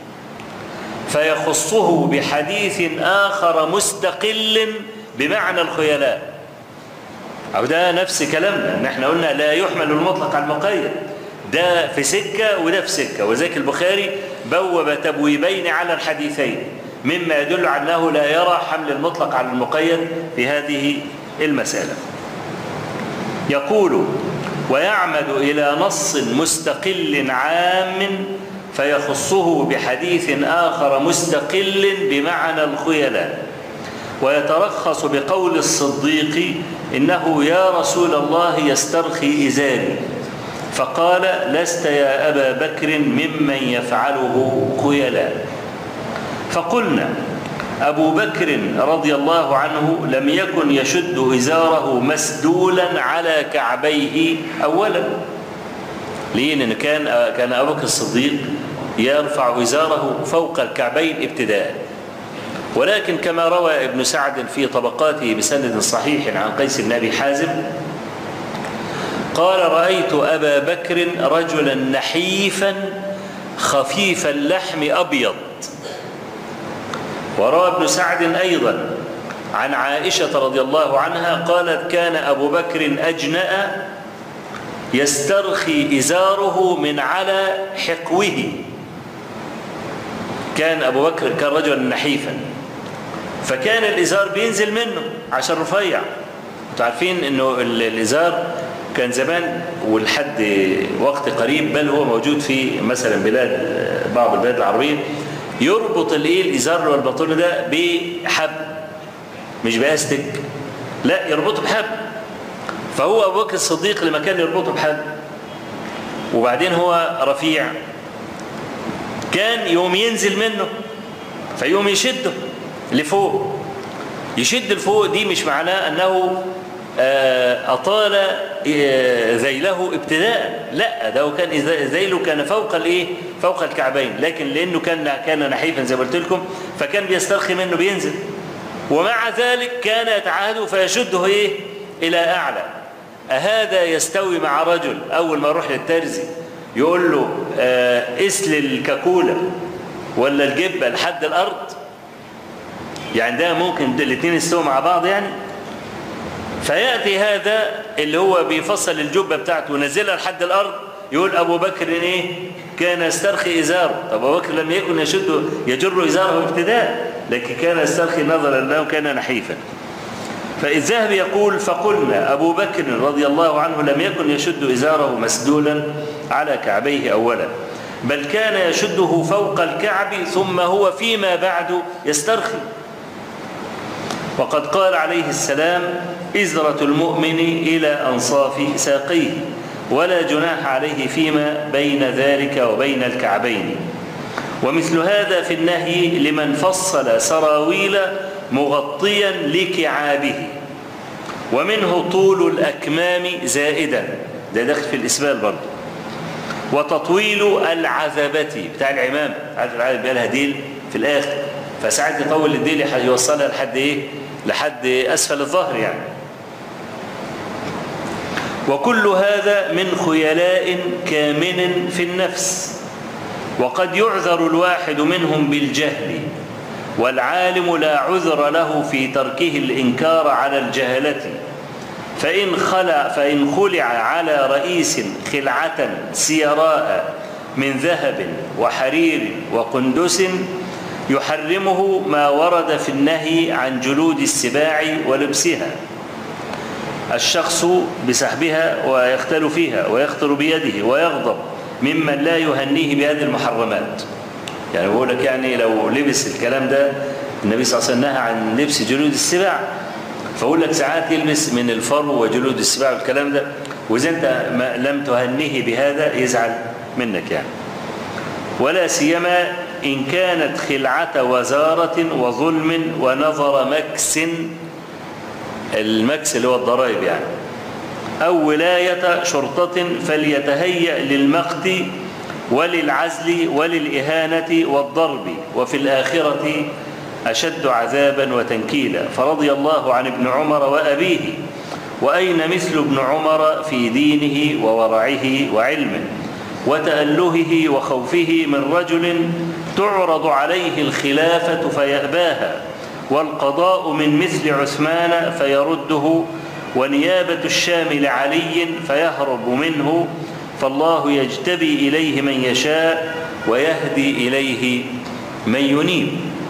فيخصه بحديث آخر مستقل بمعنى الخيلاء أو ده نفس كلامنا ان احنا قلنا لا يحمل المطلق على المقيد ده في سكة وده في سكة وذلك البخاري بوب تبويبين على الحديثين مما يدل على أنه لا يرى حمل المطلق على المقيد في هذه المسألة يقول ويعمد إلى نص مستقل عام فيخصه بحديث آخر مستقل بمعنى الخيلاء ويترخص بقول الصديق إنه يا رسول الله يسترخي إزاري فقال لست يا أبا بكر ممن يفعله خيلاء فقلنا أبو بكر رضي الله عنه لم يكن يشد إزاره مسدولا على كعبيه أولا ليه لأن كان, كان أبو بكر الصديق يرفع إزاره فوق الكعبين ابتداء ولكن كما روى ابن سعد في طبقاته بسند صحيح عن قيس بن أبي حازم قال رأيت أبا بكر رجلا نحيفا خفيف اللحم أبيض وروى ابن سعد أيضا عن عائشة رضي الله عنها قالت كان أبو بكر أجنأ يسترخي إزاره من على حقوه كان أبو بكر كان رجلا نحيفا فكان الإزار بينزل منه عشان رفيع انتوا عارفين انه الإزار كان زمان ولحد وقت قريب بل هو موجود في مثلا بلاد بعض البلاد العربية يربط الايه الإزار والبطون ده بحب مش باستك لا يربطه بحب فهو أبو بكر الصديق لما كان يربطه بحب وبعدين هو رفيع كان يوم ينزل منه فيوم يشده لفوق يشد لفوق دي مش معناه أنه أطال ذيله ابتداء لا ده كان ذيله كان فوق الايه فوق الكعبين لكن لانه كان كان نحيفا زي ما قلت لكم فكان بيسترخي منه بينزل ومع ذلك كان يتعاهد فيشده ايه الى اعلى أهذا يستوي مع رجل اول ما يروح للترزي يقول له اسل الكاكوله ولا الجبه لحد الارض يعني ده ممكن الاثنين يستووا مع بعض يعني فيأتي هذا اللي هو بيفصل الجبة بتاعته ونزلها لحد الأرض يقول أبو بكر إيه كان يسترخي إزاره طب أبو بكر لم يكن يشد يجر إزاره ابتداء لكن كان يسترخي نظرا له كان نحيفا فالذهب يقول فقلنا أبو بكر رضي الله عنه لم يكن يشد إزاره مسدولا على كعبيه أولا بل كان يشده فوق الكعب ثم هو فيما بعد يسترخي وقد قال عليه السلام إزرة المؤمن إلى أنصاف ساقيه ولا جناح عليه فيما بين ذلك وبين الكعبين ومثل هذا في النهي لمن فصل سراويل مغطيا لكعابه ومنه طول الأكمام زائدا ده داخل في الإسبال برضه وتطويل العذبة بتاع العمام عارف العذبة بقى لها ديل في الآخر فساعات يطول الديل يوصلها لحد إيه لحد أسفل الظهر يعني وكل هذا من خيلاء كامن في النفس وقد يعذر الواحد منهم بالجهل والعالم لا عذر له في تركه الإنكار على الجهلة فإن خلع, فإن خلع على رئيس خلعة سيراء من ذهب وحرير وقندس يحرمه ما ورد في النهي عن جلود السباع ولبسها الشخص بسحبها ويختل فيها ويخطر بيده ويغضب ممن لا يهنيه بهذه المحرمات يعني بقول لك يعني لو لبس الكلام ده النبي صلى الله عليه وسلم نهى عن لبس جلود السباع فأقول لك ساعات يلبس من الفرو وجلود السباع والكلام ده وإذا أنت ما لم تهنيه بهذا يزعل منك يعني ولا سيما إن كانت خلعة وزارة وظلم ونظر مكس المكس اللي هو الضرائب يعني أو ولاية شرطة فليتهيأ للمقت وللعزل وللإهانة والضرب وفي الآخرة أشد عذابا وتنكيلا فرضي الله عن ابن عمر وأبيه وأين مثل ابن عمر في دينه وورعه وعلمه وتألهه وخوفه من رجل تعرض عليه الخلافة فيأباها والقضاء من مثل عثمان فيرده ونيابة الشام لعلي فيهرب منه فالله يجتبي إليه من يشاء ويهدي إليه من ينيب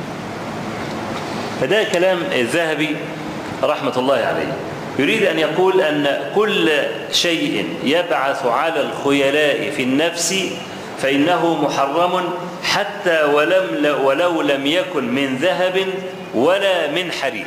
فده كلام الذهبي رحمة الله عليه يريد أن يقول أن كل شيء يبعث على الخيلاء في النفس فإنه محرم حتى ولم ولو لم يكن من ذهب ولا من حرير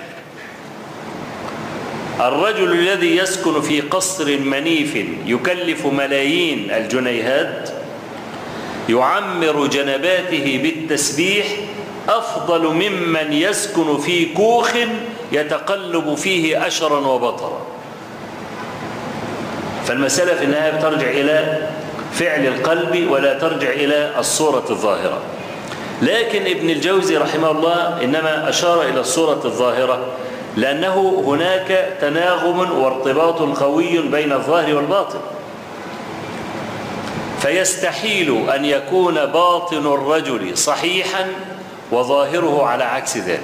الرجل الذي يسكن في قصر منيف يكلف ملايين الجنيهات يعمر جنباته بالتسبيح أفضل ممن يسكن في كوخ يتقلب فيه أشرا وبطرا فالمسألة في النهاية بترجع إلى فعل القلب ولا ترجع إلى الصورة الظاهرة لكن ابن الجوزي رحمه الله إنما أشار إلى الصورة الظاهرة لأنه هناك تناغم وارتباط قوي بين الظاهر والباطن فيستحيل أن يكون باطن الرجل صحيحا وظاهره على عكس ذلك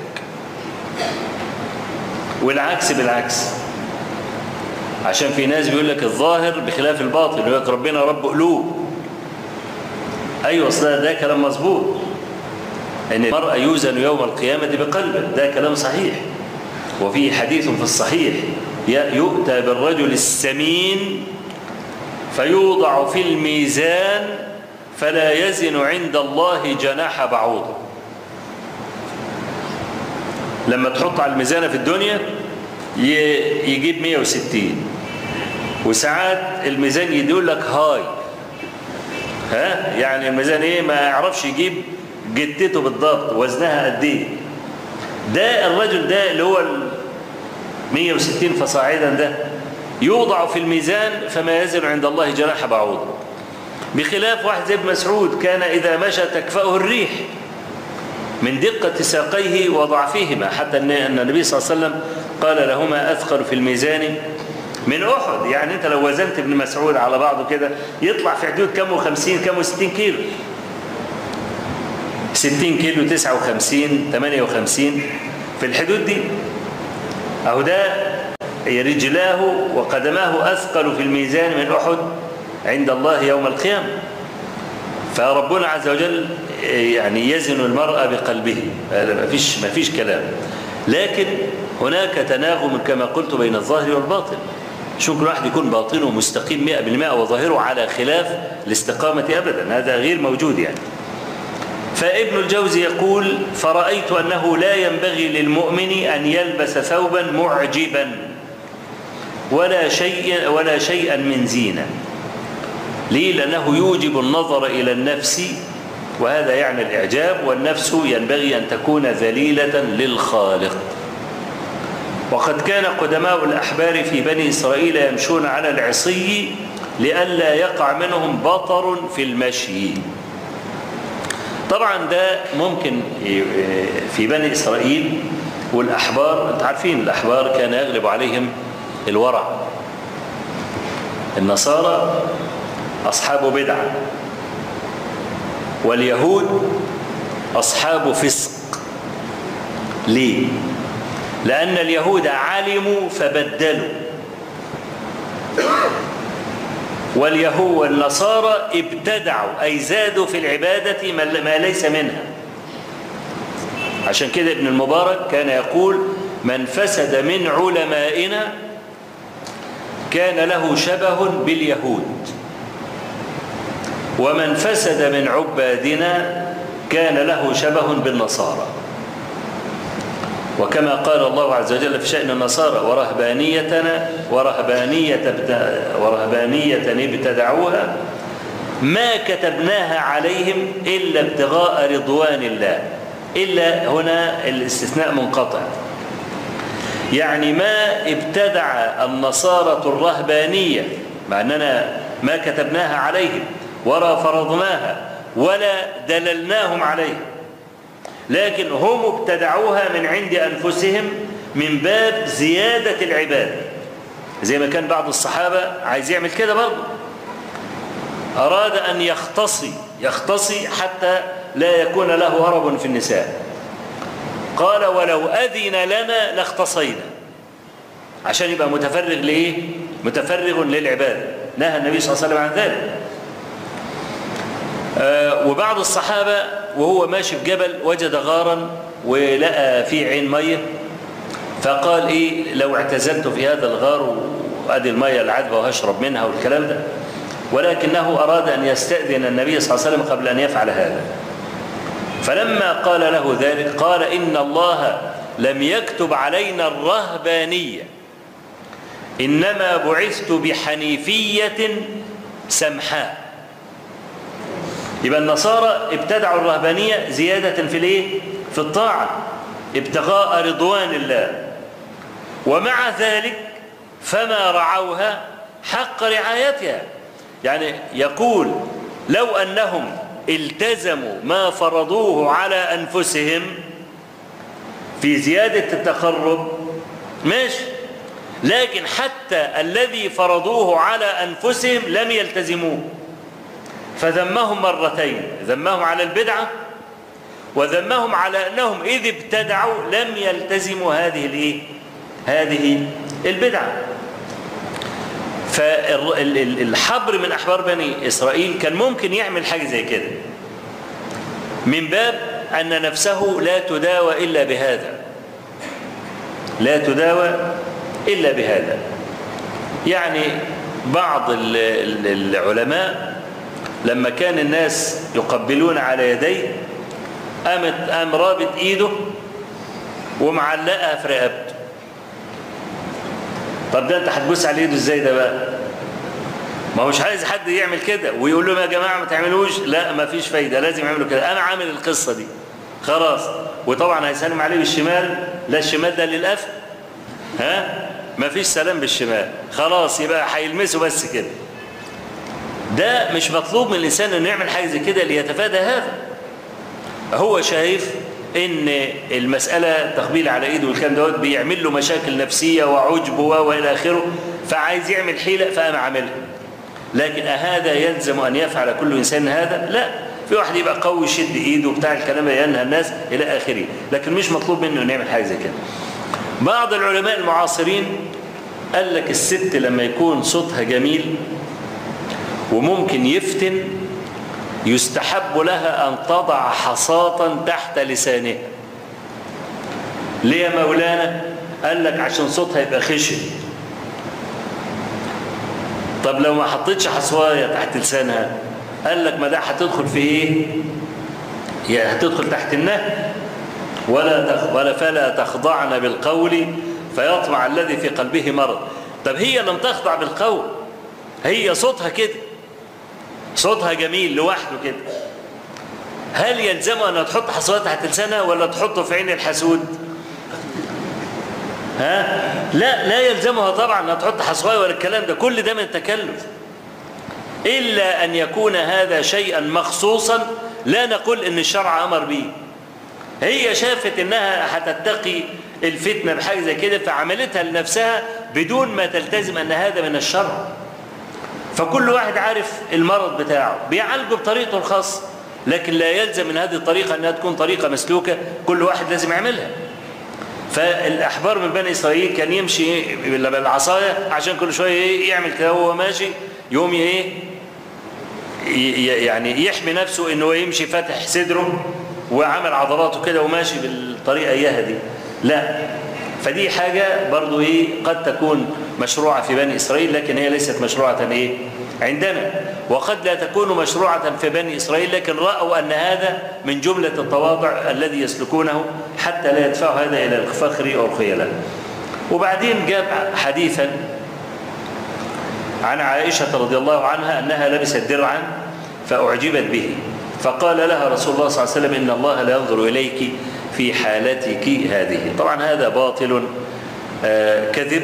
والعكس بالعكس عشان في ناس بيقول لك الظاهر بخلاف الباطن يقول لك ربنا رب قلوب ايوه اصل ده كلام مظبوط ان المرء يوزن يوم القيامه بقلبه ده كلام صحيح وفي حديث في الصحيح يؤتى بالرجل السمين فيوضع في الميزان فلا يزن عند الله جناح بعوضه لما تحط على الميزانة في الدنيا يجيب 160 وساعات الميزان يقول لك هاي ها يعني الميزان ايه ما يعرفش يجيب جتته بالضبط وزنها قد ايه ده الرجل ده اللي هو 160 فصاعدا ده يوضع في الميزان فما يزن عند الله جناح بعوض بخلاف واحد زي ابن مسعود كان إذا مشى تكفأه الريح من دقة ساقيه وضعفهما حتى أن النبي صلى الله عليه وسلم قال لهما أثقل في الميزان من أحد يعني أنت لو وزنت ابن مسعود على بعضه كده يطلع في حدود كم وخمسين كم وستين كيلو ستين كيلو تسعة وخمسين تمانية وخمسين في الحدود دي أهو ده رجلاه وقدماه أثقل في الميزان من أحد عند الله يوم القيامة فربنا عز وجل يعني يزن المرأة بقلبه هذا ما فيش, ما فيش كلام لكن هناك تناغم كما قلت بين الظاهر والباطن شو كل واحد يكون باطنه مستقيم 100% وظاهره على خلاف الاستقامة أبدا هذا غير موجود يعني فابن الجوزي يقول فرأيت أنه لا ينبغي للمؤمن أن يلبس ثوبا معجبا ولا شيء ولا شيئا من زينة ليه لأنه يوجب النظر إلى النفس وهذا يعني الإعجاب والنفس ينبغي أن تكون ذليلة للخالق وقد كان قدماء الأحبار في بني إسرائيل يمشون على العصي لئلا يقع منهم بطر في المشي طبعا ده ممكن في بني إسرائيل والأحبار أنت عارفين الأحبار كان يغلب عليهم الورع النصارى أصحاب بدعة واليهود أصحاب فسق ليه؟ لأن اليهود علموا فبدلوا واليهود والنصارى ابتدعوا أي زادوا في العبادة ما ليس منها عشان كده ابن المبارك كان يقول من فسد من علمائنا كان له شبه باليهود ومن فسد من عبادنا كان له شبه بالنصارى وكما قال الله عز وجل في شأن النصارى ورهبانيتنا ورهبانية ورهبانية ابتدعوها ما كتبناها عليهم إلا ابتغاء رضوان الله إلا هنا الاستثناء منقطع يعني ما ابتدع النصارى الرهبانية مع أننا ما كتبناها عليهم ولا فرضناها ولا دللناهم عليها لكن هم ابتدعوها من عند أنفسهم من باب زيادة العبادة زي ما كان بعض الصحابة عايز يعمل كده برضه أراد أن يختصي يختصي حتى لا يكون له هرب في النساء قال ولو أذن لنا لاختصينا عشان يبقى متفرغ لإيه متفرغ للعبادة نهى النبي صلى الله عليه وسلم عن ذلك آه وبعض الصحابة وهو ماشي في جبل وجد غارا ولقى فيه عين مية فقال إيه لو اعتزلت في هذا الغار وأدي المية العذبة وهشرب منها والكلام ده ولكنه أراد أن يستأذن النبي صلى الله عليه وسلم قبل أن يفعل هذا فلما قال له ذلك قال إن الله لم يكتب علينا الرهبانية إنما بعثت بحنيفية سمحاء يبقى النصارى ابتدعوا الرهبانية زيادة في الايه في الطاعة ابتغاء رضوان الله ومع ذلك فما رعوها حق رعايتها يعني يقول لو أنهم التزموا ما فرضوه على أنفسهم في زيادة التقرب ماشي لكن حتى الذي فرضوه على أنفسهم لم يلتزموه فذمهم مرتين ذمهم على البدعة وذمهم على أنهم إذ ابتدعوا لم يلتزموا هذه الإيه؟ هذه البدعة فالحبر من أحبار بني إسرائيل كان ممكن يعمل حاجة زي كده من باب أن نفسه لا تداوى إلا بهذا لا تداوى إلا بهذا يعني بعض العلماء لما كان الناس يقبلون على يديه قامت قام رابط ايده ومعلقها في رقبته طب ده انت هتبص على ايده ازاي ده بقى ما هوش عايز حد يعمل كده ويقول لهم يا جماعه ما تعملوش لا ما فيش فايده لازم يعملوا كده انا عامل القصه دي خلاص وطبعا هيسلم عليه بالشمال لا الشمال ده للقفل ها ما فيش سلام بالشمال خلاص يبقى هيلمسه بس كده ده مش مطلوب من الإنسان أنه يعمل حاجة زي كده ليتفادى هذا هو شايف ان المسألة تقبيل على ايده والكلام دوت بيعمل له مشاكل نفسية وعجب والى اخره فعايز يعمل حيلة فقام عاملها لكن أهذا يلزم أن يفعل كل إنسان هذا لا في واحد يبقى قوي يشد ايده بتاع الكلام ينهى الناس إلى آخره لكن مش مطلوب منه أن يعمل حاجة زي كده بعض العلماء المعاصرين قال لك الست لما يكون صوتها جميل وممكن يفتن يستحب لها أن تضع حصاة تحت لسانها ليه يا مولانا قال لك عشان صوتها يبقى خشن طب لو ما حطيتش حصواية تحت لسانها قال لك ما ده هتدخل في ايه يا هتدخل تحت النهي ولا تخ... ولا فلا تخضعن بالقول فيطمع الذي في قلبه مرض طب هي لم تخضع بالقول هي صوتها كده صوتها جميل لوحده كده هل يلزمها انها تحط حصوات تحت لسانها ولا تحطه في عين الحسود ها لا لا يلزمها طبعا انها تحط حصوايه ولا الكلام ده كل ده من التكلف الا ان يكون هذا شيئا مخصوصا لا نقول ان الشرع امر به هي شافت انها هتتقي الفتنه بحاجه زي كده فعملتها لنفسها بدون ما تلتزم ان هذا من الشرع فكل واحد عارف المرض بتاعه بيعالجه بطريقته الخاصة لكن لا يلزم من هذه الطريقة أنها تكون طريقة مسلوكة كل واحد لازم يعملها فالأحبار من بني إسرائيل كان يمشي بالعصاية عشان كل شوية يعمل كده وهو ماشي يوم ايه يعني يحمي نفسه انه يمشي فاتح صدره وعمل عضلاته كده وماشي بالطريقة إياها دي لا فدي حاجة برضو إيه قد تكون مشروعة في بني إسرائيل لكن هي ليست مشروعة إيه عندنا وقد لا تكون مشروعة في بني إسرائيل لكن رأوا أن هذا من جملة التواضع الذي يسلكونه حتى لا يدفع هذا إلى الفخر أو الخيلاء وبعدين جاب حديثا عن عائشة رضي الله عنها أنها لبست درعا فأعجبت به فقال لها رسول الله صلى الله عليه وسلم إن الله لا ينظر إليك في حالتك هذه طبعا هذا باطل آه كذب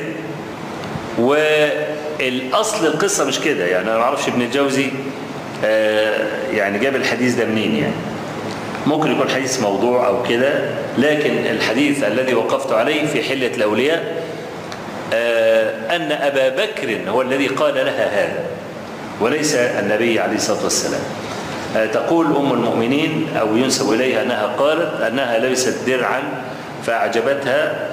والأصل القصة مش كده يعني أنا ما أعرفش ابن الجوزي آه يعني جاب الحديث ده منين يعني ممكن يكون حديث موضوع أو كده لكن الحديث الذي وقفت عليه في حلة الأولياء آه أن أبا بكر هو الذي قال لها هذا وليس النبي عليه الصلاة والسلام آه تقول أم المؤمنين أو ينسب إليها أنها قالت أنها لبست درعا فأعجبتها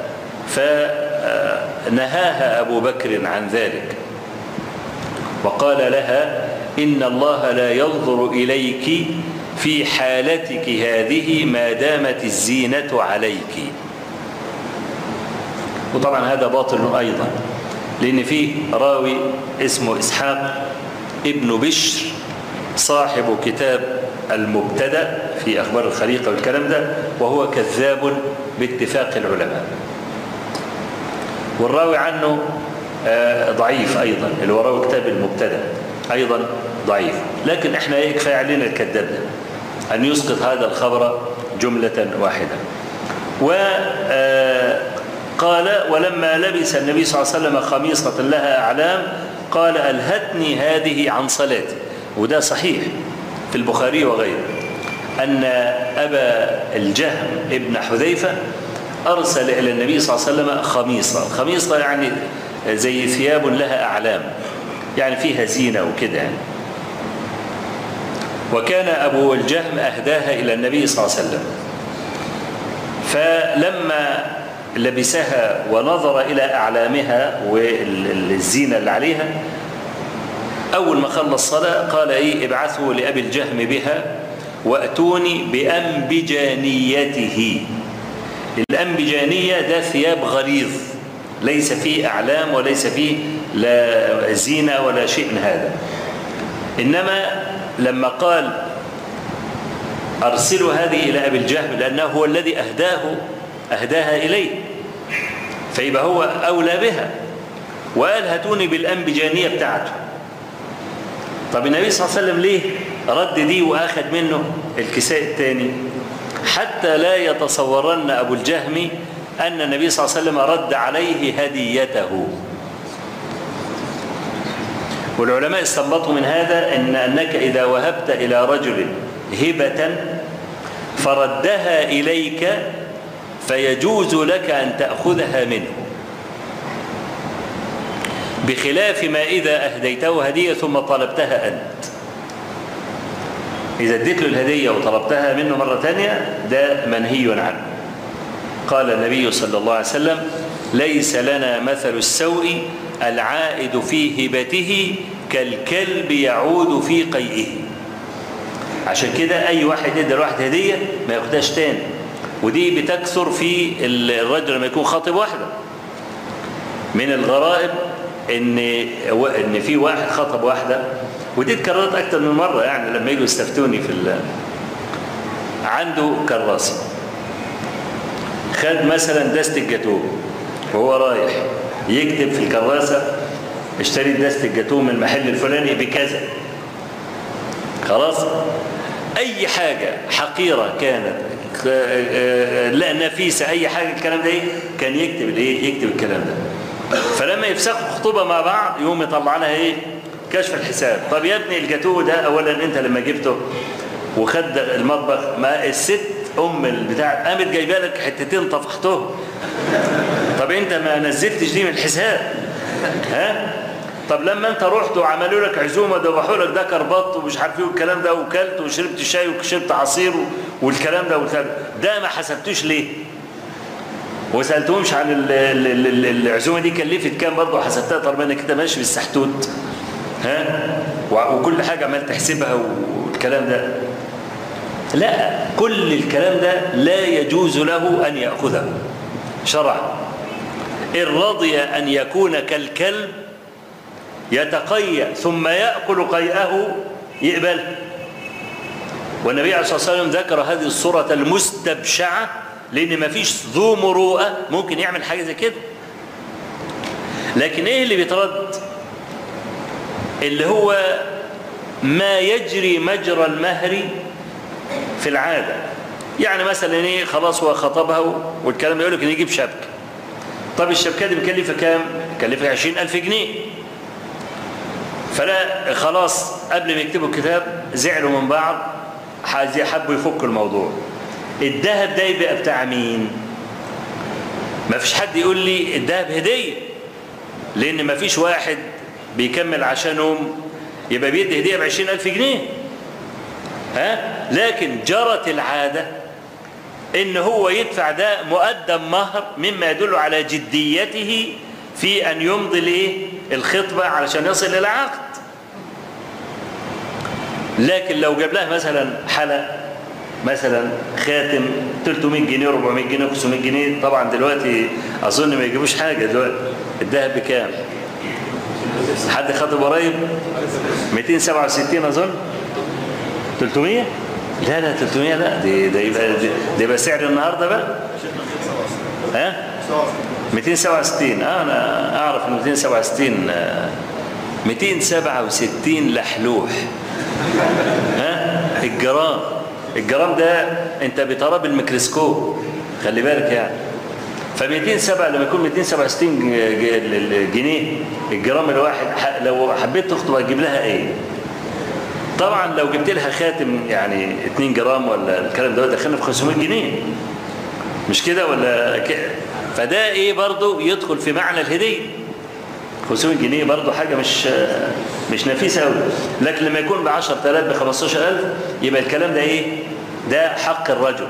فنهاها أبو بكر عن ذلك وقال لها إن الله لا ينظر إليك في حالتك هذه ما دامت الزينة عليك وطبعا هذا باطل أيضا لأن فيه راوي اسمه إسحاق ابن بشر صاحب كتاب المبتدا في أخبار الخليقة والكلام ده وهو كذاب باتفاق العلماء والراوي عنه ضعيف أيضا اللي هو راوي كتاب المبتدا أيضا ضعيف لكن احنا يكفي علينا الكذاب ده أن يسقط هذا الخبر جملة واحدة وقال ولما لبس النبي صلى الله عليه وسلم خميصة لها أعلام قال ألهتني هذه عن صلاتي وده صحيح في البخاري وغيره أن أبا الجهم ابن حذيفة أرسل إلى النبي صلى الله عليه وسلم خميصة خميصة يعني زي ثياب لها أعلام يعني فيها زينة وكده يعني وكان أبو الجهم أهداها إلى النبي صلى الله عليه وسلم فلما لبسها ونظر إلى أعلامها والزينة اللي عليها أول ما خلص صلاة قال إيه ابعثوا لأبي الجهم بها وأتوني بأنبجانيته الأنبجانية ده ثياب غليظ ليس فيه أعلام وليس فيه لا زينة ولا شيء من هذا إنما لما قال أرسلوا هذه إلى أبي الجهم لأنه هو الذي أهداه أهداها إليه فيبقى هو أولى بها وقال هاتوني بالأنبجانية بتاعته طب النبي صلى الله عليه وسلم ليه رد دي وأخذ منه الكساء الثاني حتى لا يتصورن أبو الجهم أن النبي صلى الله عليه وسلم رد عليه هديته والعلماء استنبطوا من هذا إن أنك إذا وهبت إلى رجل هبة فردها إليك فيجوز لك أن تأخذها منه بخلاف ما إذا أهديته هدية ثم طلبتها أنت إذا اديت له الهدية وطلبتها منه مرة ثانية ده منهي عنه قال النبي صلى الله عليه وسلم ليس لنا مثل السوء العائد في هبته كالكلب يعود في قيئه عشان كده أي واحد يدي الواحد هدية ما ياخدهاش تاني ودي بتكثر في الرجل لما يكون خاطب واحدة من الغرائب ان ان في واحد خطب واحده ودي اتكررت اكتر من مره يعني لما يجوا يستفتوني في ال... عنده كراسه خد مثلا دست الجاتوه وهو رايح يكتب في الكراسه اشتريت دست الجاتوه من المحل الفلاني بكذا خلاص اي حاجه حقيره كانت لا نفيسه اي حاجه الكلام ده ايه كان يكتب الايه يكتب الكلام ده فلما يفسخوا خطوبة مع بعض يقوم يطلع لها ايه كشف الحساب طب يا ابني الجاتوه ده اولا انت لما جبته وخد المطبخ ما الست ام البتاع قامت جايبه لك حتتين طفحتهم طب انت ما نزلتش دي من الحساب ها طب لما انت رحت وعملوا لك عزومه ذبحوا لك ده كربط ومش عارف ايه والكلام ده وكلت وشربت شاي وشربت عصير والكلام ده والكلام ده ما حسبتوش ليه وسالتهمش عن العزومه دي كلفت كام برضه حسبتها طالما انك انت ماشي بالسحتوت ها وكل حاجه عمال تحسبها والكلام ده لا كل الكلام ده لا يجوز له أن يأخذه شرعا إن رضي أن يكون كالكلب يتقيأ ثم يأكل قيئه يقبل والنبي عليه الصلاة والسلام ذكر هذه الصورة المستبشعة لأن ما فيش ذو مروءة ممكن يعمل حاجة زي كده لكن إيه اللي بيترد اللي هو ما يجري مجرى المهر في العادة يعني مثلا ايه خلاص هو خطبها والكلام يقول لك نجيب شبكة طب الشبكة دي مكلفة كام؟ مكلفة 20000 جنيه فلا خلاص قبل ما يكتبوا الكتاب زعلوا من بعض حبوا يفكوا الموضوع الذهب ده يبقى بتاع مين؟ ما فيش حد يقول لي الذهب هدية لأن ما فيش واحد بيكمل عشانهم يبقى بيدي هدية بعشرين ألف جنيه ها؟ لكن جرت العادة إن هو يدفع ده مقدم مهر مما يدل على جديته في أن يمضي الإيه؟ الخطبة علشان يصل إلى عقد لكن لو جاب لها مثلا حلق مثلا خاتم 300 جنيه 400 جنيه 500 جنيه طبعا دلوقتي اظن ما يجيبوش حاجه دلوقتي الذهب بكام حد خاطب قريب 267 اظن 300 لا لا 300 لا دي ده يبقى ده يبقى سعر النهارده بقى ها 267 اه انا اعرف ان 267 آه 267 لحلوح ها الجرام الجرام ده انت بتراه بالميكروسكوب خلي بالك يعني ف 207 لما يكون 267 جنيه الجرام الواحد لو حبيت تخطب هتجيب لها ايه؟ طبعا لو جبت لها خاتم يعني 2 جرام ولا الكلام ده دخلنا في 500 جنيه مش كده ولا كده فده ايه برضه يدخل في معنى الهديه 500 جنيه برضه حاجه مش مش نفيسه قوي لكن لما يكون ب 10000 ب 15000 يبقى الكلام ده ايه ده حق الرجل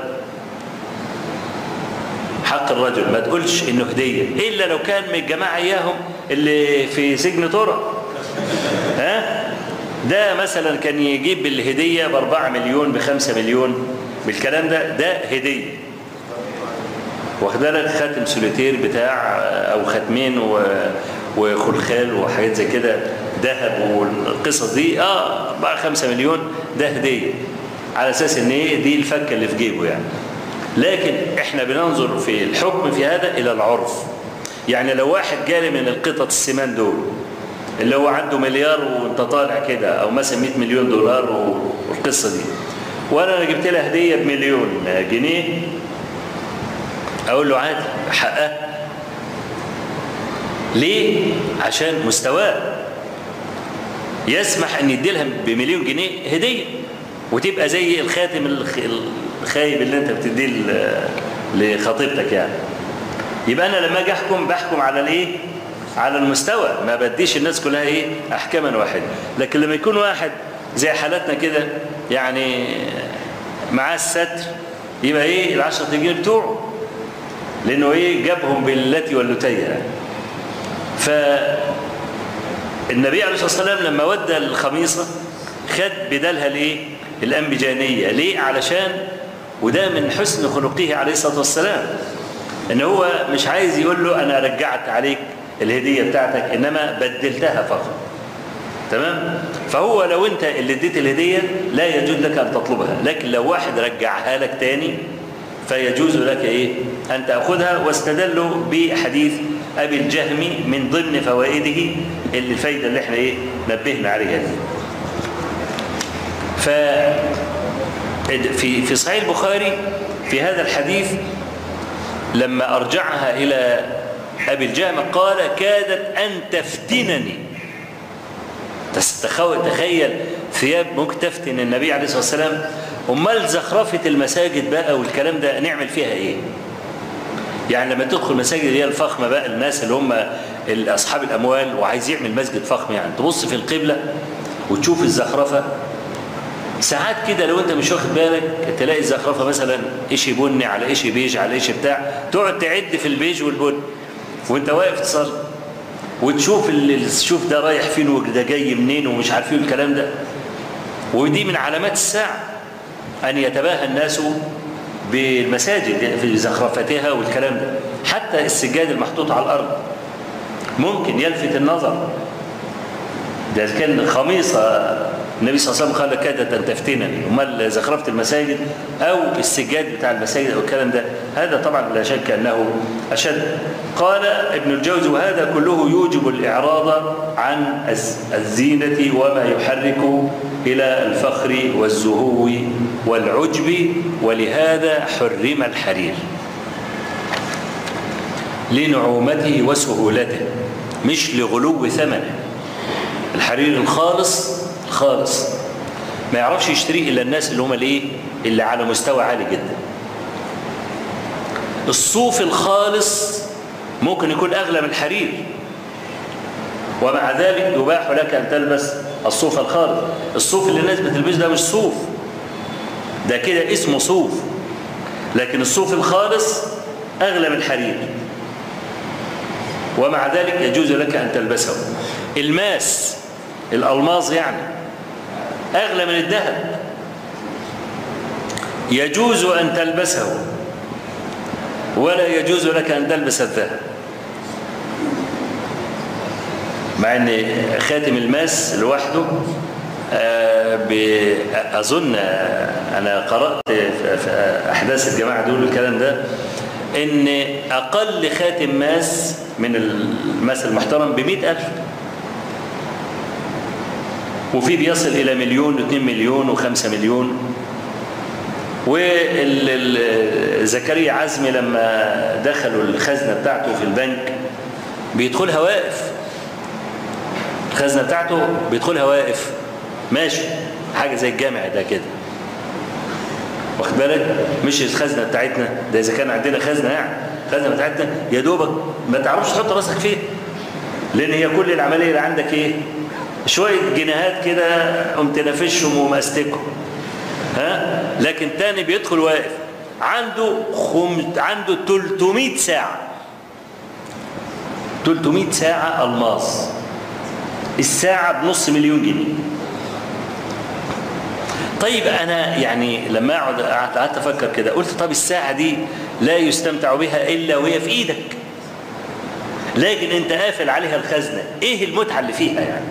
حق الرجل ما تقولش انه هديه الا لو كان من الجماعه اياهم اللي في سجن طرق ها ده مثلا كان يجيب الهديه ب 4 مليون ب 5 مليون بالكلام ده ده هديه واخد بالك خاتم سوليتير بتاع او ختمين و وخلخال وحاجات زي كده ذهب والقصص دي اه 4 5 مليون ده هديه على اساس ان ايه دي الفكه اللي في جيبه يعني لكن احنا بننظر في الحكم في هذا الى العرف يعني لو واحد جالي من القطط السمان دول اللي هو عنده مليار وانت طالع كده او مثلا 100 مليون دولار والقصه دي وانا انا جبت لها هديه بمليون جنيه اقول له عادي حقها ليه عشان مستواه يسمح ان يدي لها بمليون جنيه هديه وتبقى زي الخاتم الخايب اللي انت بتديه لخطيبتك يعني يبقى انا لما اجي احكم بحكم على الايه على المستوى ما بديش الناس كلها ايه احكاما واحده لكن لما يكون واحد زي حالتنا كده يعني معاه الستر يبقى ايه العشرة جنيه بتوعه لانه ايه جابهم بالتي واللتية ف النبي عليه الصلاه والسلام لما ودى الخميصه خد بدالها الايه الانبجانيه ليه علشان وده من حسن خلقه عليه الصلاه والسلام ان هو مش عايز يقول له انا رجعت عليك الهديه بتاعتك انما بدلتها فقط تمام فهو لو انت اللي اديت الهديه لا يجوز لك ان تطلبها لكن لو واحد رجعها لك تاني فيجوز لك ايه ان تاخذها واستدلوا بحديث ابي الجهم من ضمن فوائده اللي الفايده اللي احنا ايه نبهنا عليها دي ف في في صحيح البخاري في هذا الحديث لما ارجعها الى ابي الجهم قال كادت ان تفتنني تخيل ثياب ممكن تفتن النبي عليه الصلاه والسلام امال زخرفه المساجد بقى والكلام ده نعمل فيها ايه يعني لما تدخل مساجد اللي هي الفخمه بقى الناس اللي هم اصحاب الاموال وعايز يعمل مسجد فخم يعني تبص في القبله وتشوف الزخرفه ساعات كده لو انت مش واخد بالك تلاقي الزخرفه مثلا اشي بني على اشي بيج على اشي بتاع تقعد تعد في البيج والبن وانت واقف تصلي وتشوف اللي تشوف ده رايح فين وده جاي منين ومش عارفين الكلام ده ودي من علامات الساعه أن يتباهى الناس بالمساجد في زخرفتها والكلام ده حتى السجاد المحطوط على الأرض ممكن يلفت النظر ده كان خميصة النبي صلى الله عليه وسلم قال كادت أن تفتنني أمال زخرفة المساجد أو السجاد بتاع المساجد أو الكلام ده هذا طبعا لا شك أنه أشد قال ابن الجوزي وهذا كله يوجب الإعراض عن الزينة وما يحرك إلى الفخر والزهو والعجب ولهذا حرم الحرير لنعومته وسهولته مش لغلو ثمنه الحرير الخالص خالص ما يعرفش يشتريه الا الناس اللي هم الايه اللي على مستوى عالي جدا الصوف الخالص ممكن يكون اغلى من الحرير ومع ذلك يباح لك ان تلبس الصوف الخالص الصوف اللي الناس بتلبسه ده مش صوف ده كده اسمه صوف لكن الصوف الخالص اغلى من الحرير ومع ذلك يجوز لك ان تلبسه الماس الالماظ يعني أغلى من الذهب يجوز أن تلبسه ولا يجوز لك أن تلبس الذهب مع أن خاتم الماس لوحده أظن أنا قرأت في أحداث الجماعة دول الكلام ده إن أقل خاتم ماس من الماس المحترم بمئة ألف وفي بيصل إلى مليون واثنين مليون وخمسة مليون وزكريا عزمي لما دخلوا الخزنة بتاعته في البنك بيدخلها واقف الخزنة بتاعته بيدخلها واقف ماشي حاجة زي الجامع ده كده واخد بالك مش الخزنة بتاعتنا ده إذا كان عندنا خزنة يعني الخزنة بتاعتنا يا دوبك ما تعرفش تحط راسك فيه لأن هي كل العملية اللي عندك إيه شوية جنيهات كده قمت نافشهم ومأستكهم ها لكن تاني بيدخل واقف عنده خم... عنده 300 ساعة 300 ساعة الماس الساعة بنص مليون جنيه طيب أنا يعني لما أقعد قعدت أفكر كده قلت طب الساعة دي لا يستمتع بها إلا وهي في إيدك لكن أنت قافل عليها الخزنة إيه المتعة اللي فيها يعني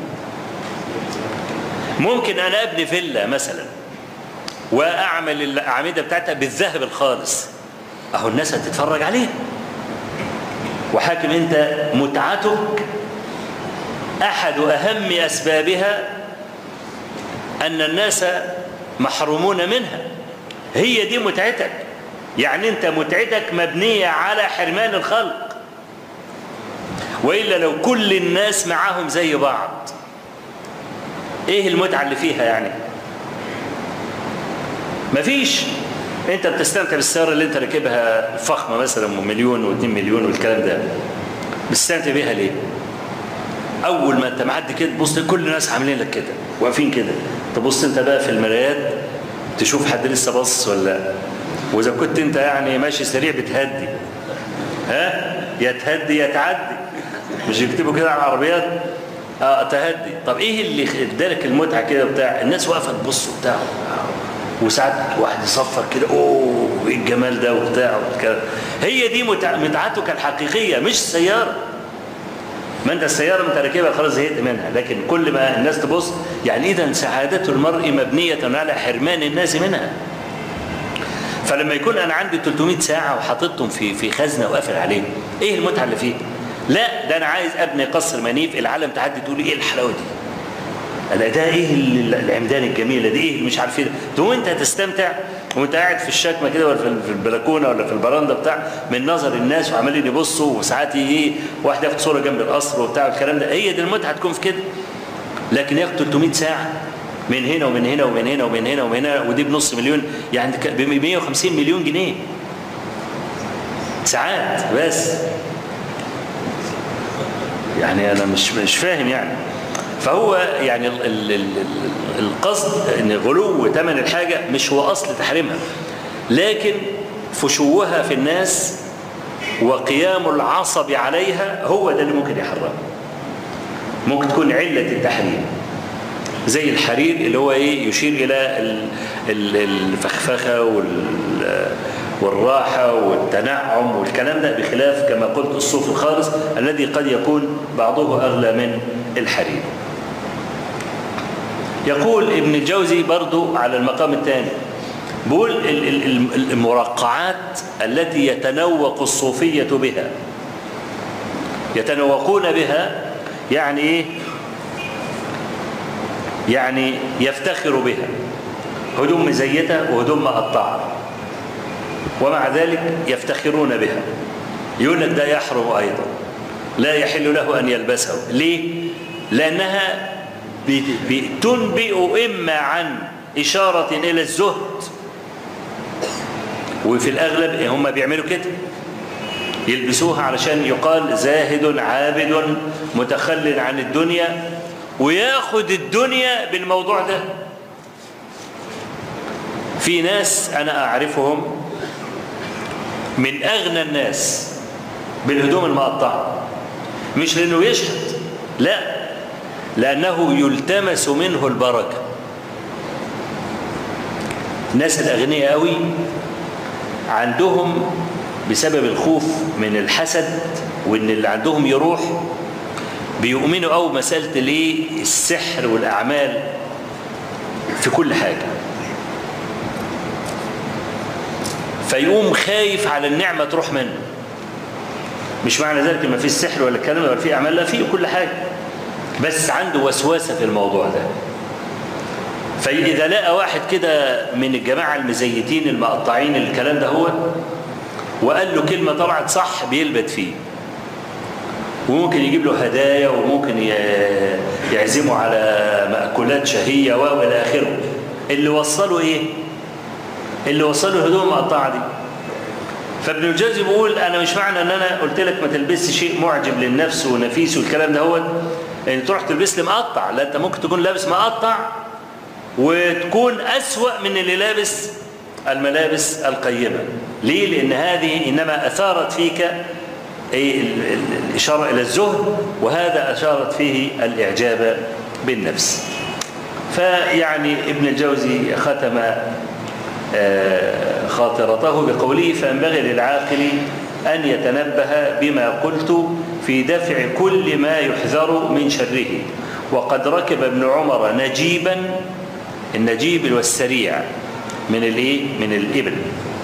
ممكن أنا أبني فيلا مثلا وأعمل الأعمدة بتاعتها بالذهب الخالص أهو الناس هتتفرج عليها وحاكم أنت متعتك أحد أهم أسبابها أن الناس محرومون منها هي دي متعتك يعني أنت متعتك مبنية على حرمان الخلق وإلا لو كل الناس معاهم زي بعض إيه المتعة اللي فيها يعني مفيش انت بتستمتع بالسيارة اللي انت راكبها فخمة مثلا ومليون واثنين مليون والكلام ده بتستمتع بيها ليه اول ما انت معدي كده تبص كل الناس عاملين لك كده واقفين كده تبص انت بقى في المرايات تشوف حد لسه باصص ولا واذا كنت انت يعني ماشي سريع بتهدي ها يا تهدي يا تعدي مش يكتبوا كده على العربيات اه تهدي طب ايه اللي ادالك المتعه كده بتاع الناس واقفه تبص وبتاع وساعات واحد يصفر كده اوه ايه الجمال ده وبتاع وكده هي دي متع... متعتك الحقيقيه مش السياره ما انت السياره انت راكبها خلاص زهقت منها لكن كل ما الناس تبص يعني اذا سعاده المرء مبنيه على حرمان الناس منها فلما يكون انا عندي 300 ساعه وحاططهم في في خزنه وقافل عليهم ايه المتعه اللي فيه لا ده انا عايز ابني قصر منيف العالم تعدي تقول ايه الحلاوه دي لا ده ايه العمدان الجميله دي ايه مش عارف ايه تقوم انت تستمتع وانت قاعد في الشكمه كده ولا في البلكونه ولا في البراندا بتاع من نظر الناس وعمالين يبصوا وساعات ايه واحد ياخد صوره جنب القصر وبتاع الكلام ده هي دي المتعه تكون في كده لكن ياخد 300 ساعه من هنا ومن هنا ومن هنا ومن هنا ومن هنا ودي بنص مليون يعني ب 150 مليون جنيه ساعات بس يعني انا مش مش فاهم يعني فهو يعني ال ال ال القصد ان غلو ثمن الحاجة مش هو أصل تحريمها لكن فشوها في الناس وقيام العصب عليها هو ده اللي ممكن يحرمها ممكن تكون علة التحريم زي الحرير اللي هو ايه يشير الى الفخفخه والراحه والتنعم والكلام ده بخلاف كما قلت الصوف الخالص الذي قد يكون بعضه اغلى من الحرير يقول ابن الجوزي برضو على المقام الثاني بيقول المرقعات التي يتنوق الصوفية بها يتنوقون بها يعني ايه يعني يفتخر بها هدوم مزيتة وهدوم مقطعة ومع ذلك يفتخرون بها يقول لك ده يحرم أيضا لا يحل له أن يلبسه ليه؟ لأنها تنبئ إما عن إشارة إلى الزهد وفي الأغلب هم بيعملوا كده يلبسوها علشان يقال زاهد عابد متخل عن الدنيا وياخد الدنيا بالموضوع ده في ناس أنا أعرفهم من أغنى الناس بالهدوم المقطعة مش لأنه يشهد لا لأنه يلتمس منه البركة الناس الأغنياء قوي عندهم بسبب الخوف من الحسد وان اللي عندهم يروح بيؤمنوا قوي مسألة الايه السحر والأعمال في كل حاجة فيقوم خايف على النعمة تروح منه مش معنى ذلك ما فيش سحر ولا الكلام ولا في أعمال لا فيه كل حاجة بس عنده وسواسة في الموضوع ده فإذا لقى واحد كده من الجماعة المزيتين المقطعين الكلام ده هو وقال له كلمة طلعت صح بيلبت فيه وممكن يجيب له هدايا وممكن يعزمه على مأكولات شهية وإلى آخره اللي وصله إيه؟ اللي وصله هدوم مقطعة دي فابن الجوزي بيقول أنا مش معنى أن أنا قلت لك ما تلبسش شيء معجب للنفس ونفيس والكلام ده هو ان تروح تلبس لي مقطع لا أنت ممكن تكون لابس مقطع وتكون أسوأ من اللي لابس الملابس القيمة ليه؟ لأن هذه إنما أثارت فيك الإشارة إلى الزهد وهذا أشارت فيه الإعجاب بالنفس فيعني ابن الجوزي ختم خاطرته بقوله فينبغي للعاقل أن يتنبه بما قلت في دفع كل ما يحذر من شره وقد ركب ابن عمر نجيبا النجيب والسريع من الايه من الابل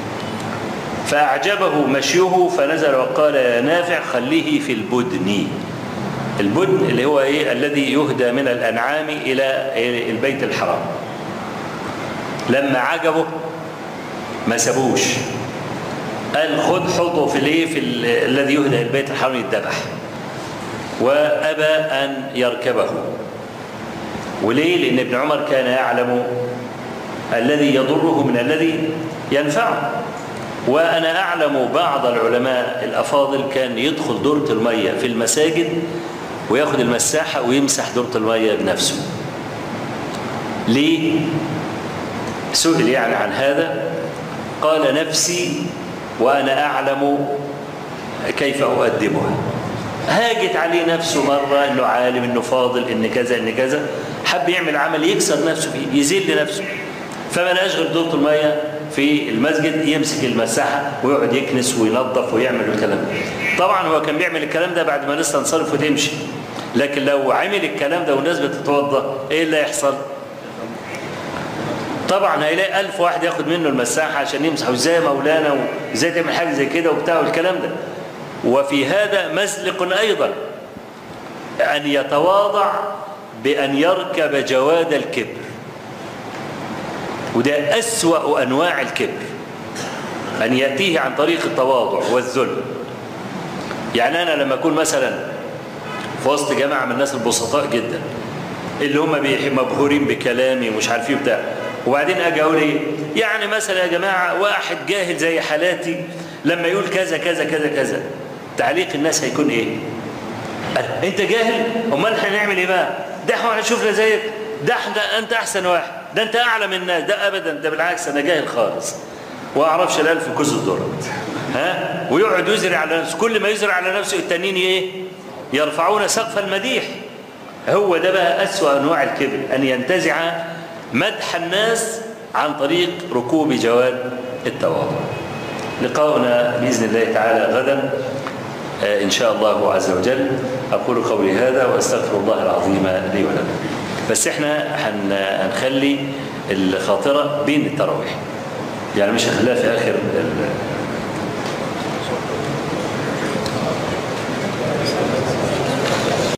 فاعجبه مشيه فنزل وقال يا نافع خليه في البدن البدن اللي هو ايه الذي يهدى من الانعام الى البيت الحرام لما عجبه ما سابوش قال خد حطه في الايه في الذي يهدى البيت الحرام يتذبح وابى ان يركبه وليه لان ابن عمر كان يعلم الذي يضره من الذي ينفعه وأنا أعلم بعض العلماء الأفاضل كان يدخل دورة المية في المساجد وياخد المساحة ويمسح دورة المية بنفسه ليه؟ سئل يعني عن هذا قال نفسي وأنا أعلم كيف أؤدبها هاجت عليه نفسه مرة انه عالم انه فاضل ان كذا ان كذا حب يعمل عمل يكسر نفسه فيه يذل نفسه فما لقاش غير دورة المية في المسجد يمسك المساحة ويقعد يكنس وينظف ويعمل الكلام ده طبعا هو كان بيعمل الكلام ده بعد ما الناس تنصرف وتمشي لكن لو عمل الكلام ده والناس بتتوضا ايه اللي هيحصل طبعا هيلاقي ألف واحد ياخد منه المساحة عشان يمسح وازاي مولانا وازاي تعمل حاجة زي كده وبتاع والكلام ده وفي هذا مزلق أيضا أن يتواضع بأن يركب جواد الكبر وده أسوأ أنواع الكبر أن يأتيه عن طريق التواضع والذل يعني أنا لما أكون مثلا في وسط جماعة من الناس البسطاء جدا اللي هم مبهورين بكلامي ومش عارفين بتاع وبعدين أجي أقول إيه يعني مثلا يا جماعة واحد جاهل زي حالاتي لما يقول كذا كذا كذا كذا تعليق الناس هيكون إيه أنت جاهل أمال احنا هنعمل إيه بقى ده احنا شفنا زيك ده احنا أنت أحسن واحد ده انت اعلى من الناس ده ابدا ده بالعكس انا جاهل خالص واعرفش الالف كوز الذره ها ويقعد يزرع على نفسه كل ما يزرع على نفسه التانيين ايه يرفعون سقف المديح هو ده بقى أسوأ أنواع الكبر أن ينتزع مدح الناس عن طريق ركوب جواد التواضع لقاؤنا بإذن الله تعالى غدا إن شاء الله عز وجل أقول قولي هذا وأستغفر الله العظيم لي ولكم بس احنا هنخلي الخاطرة بين التراويح يعني مش هنخليها في آخر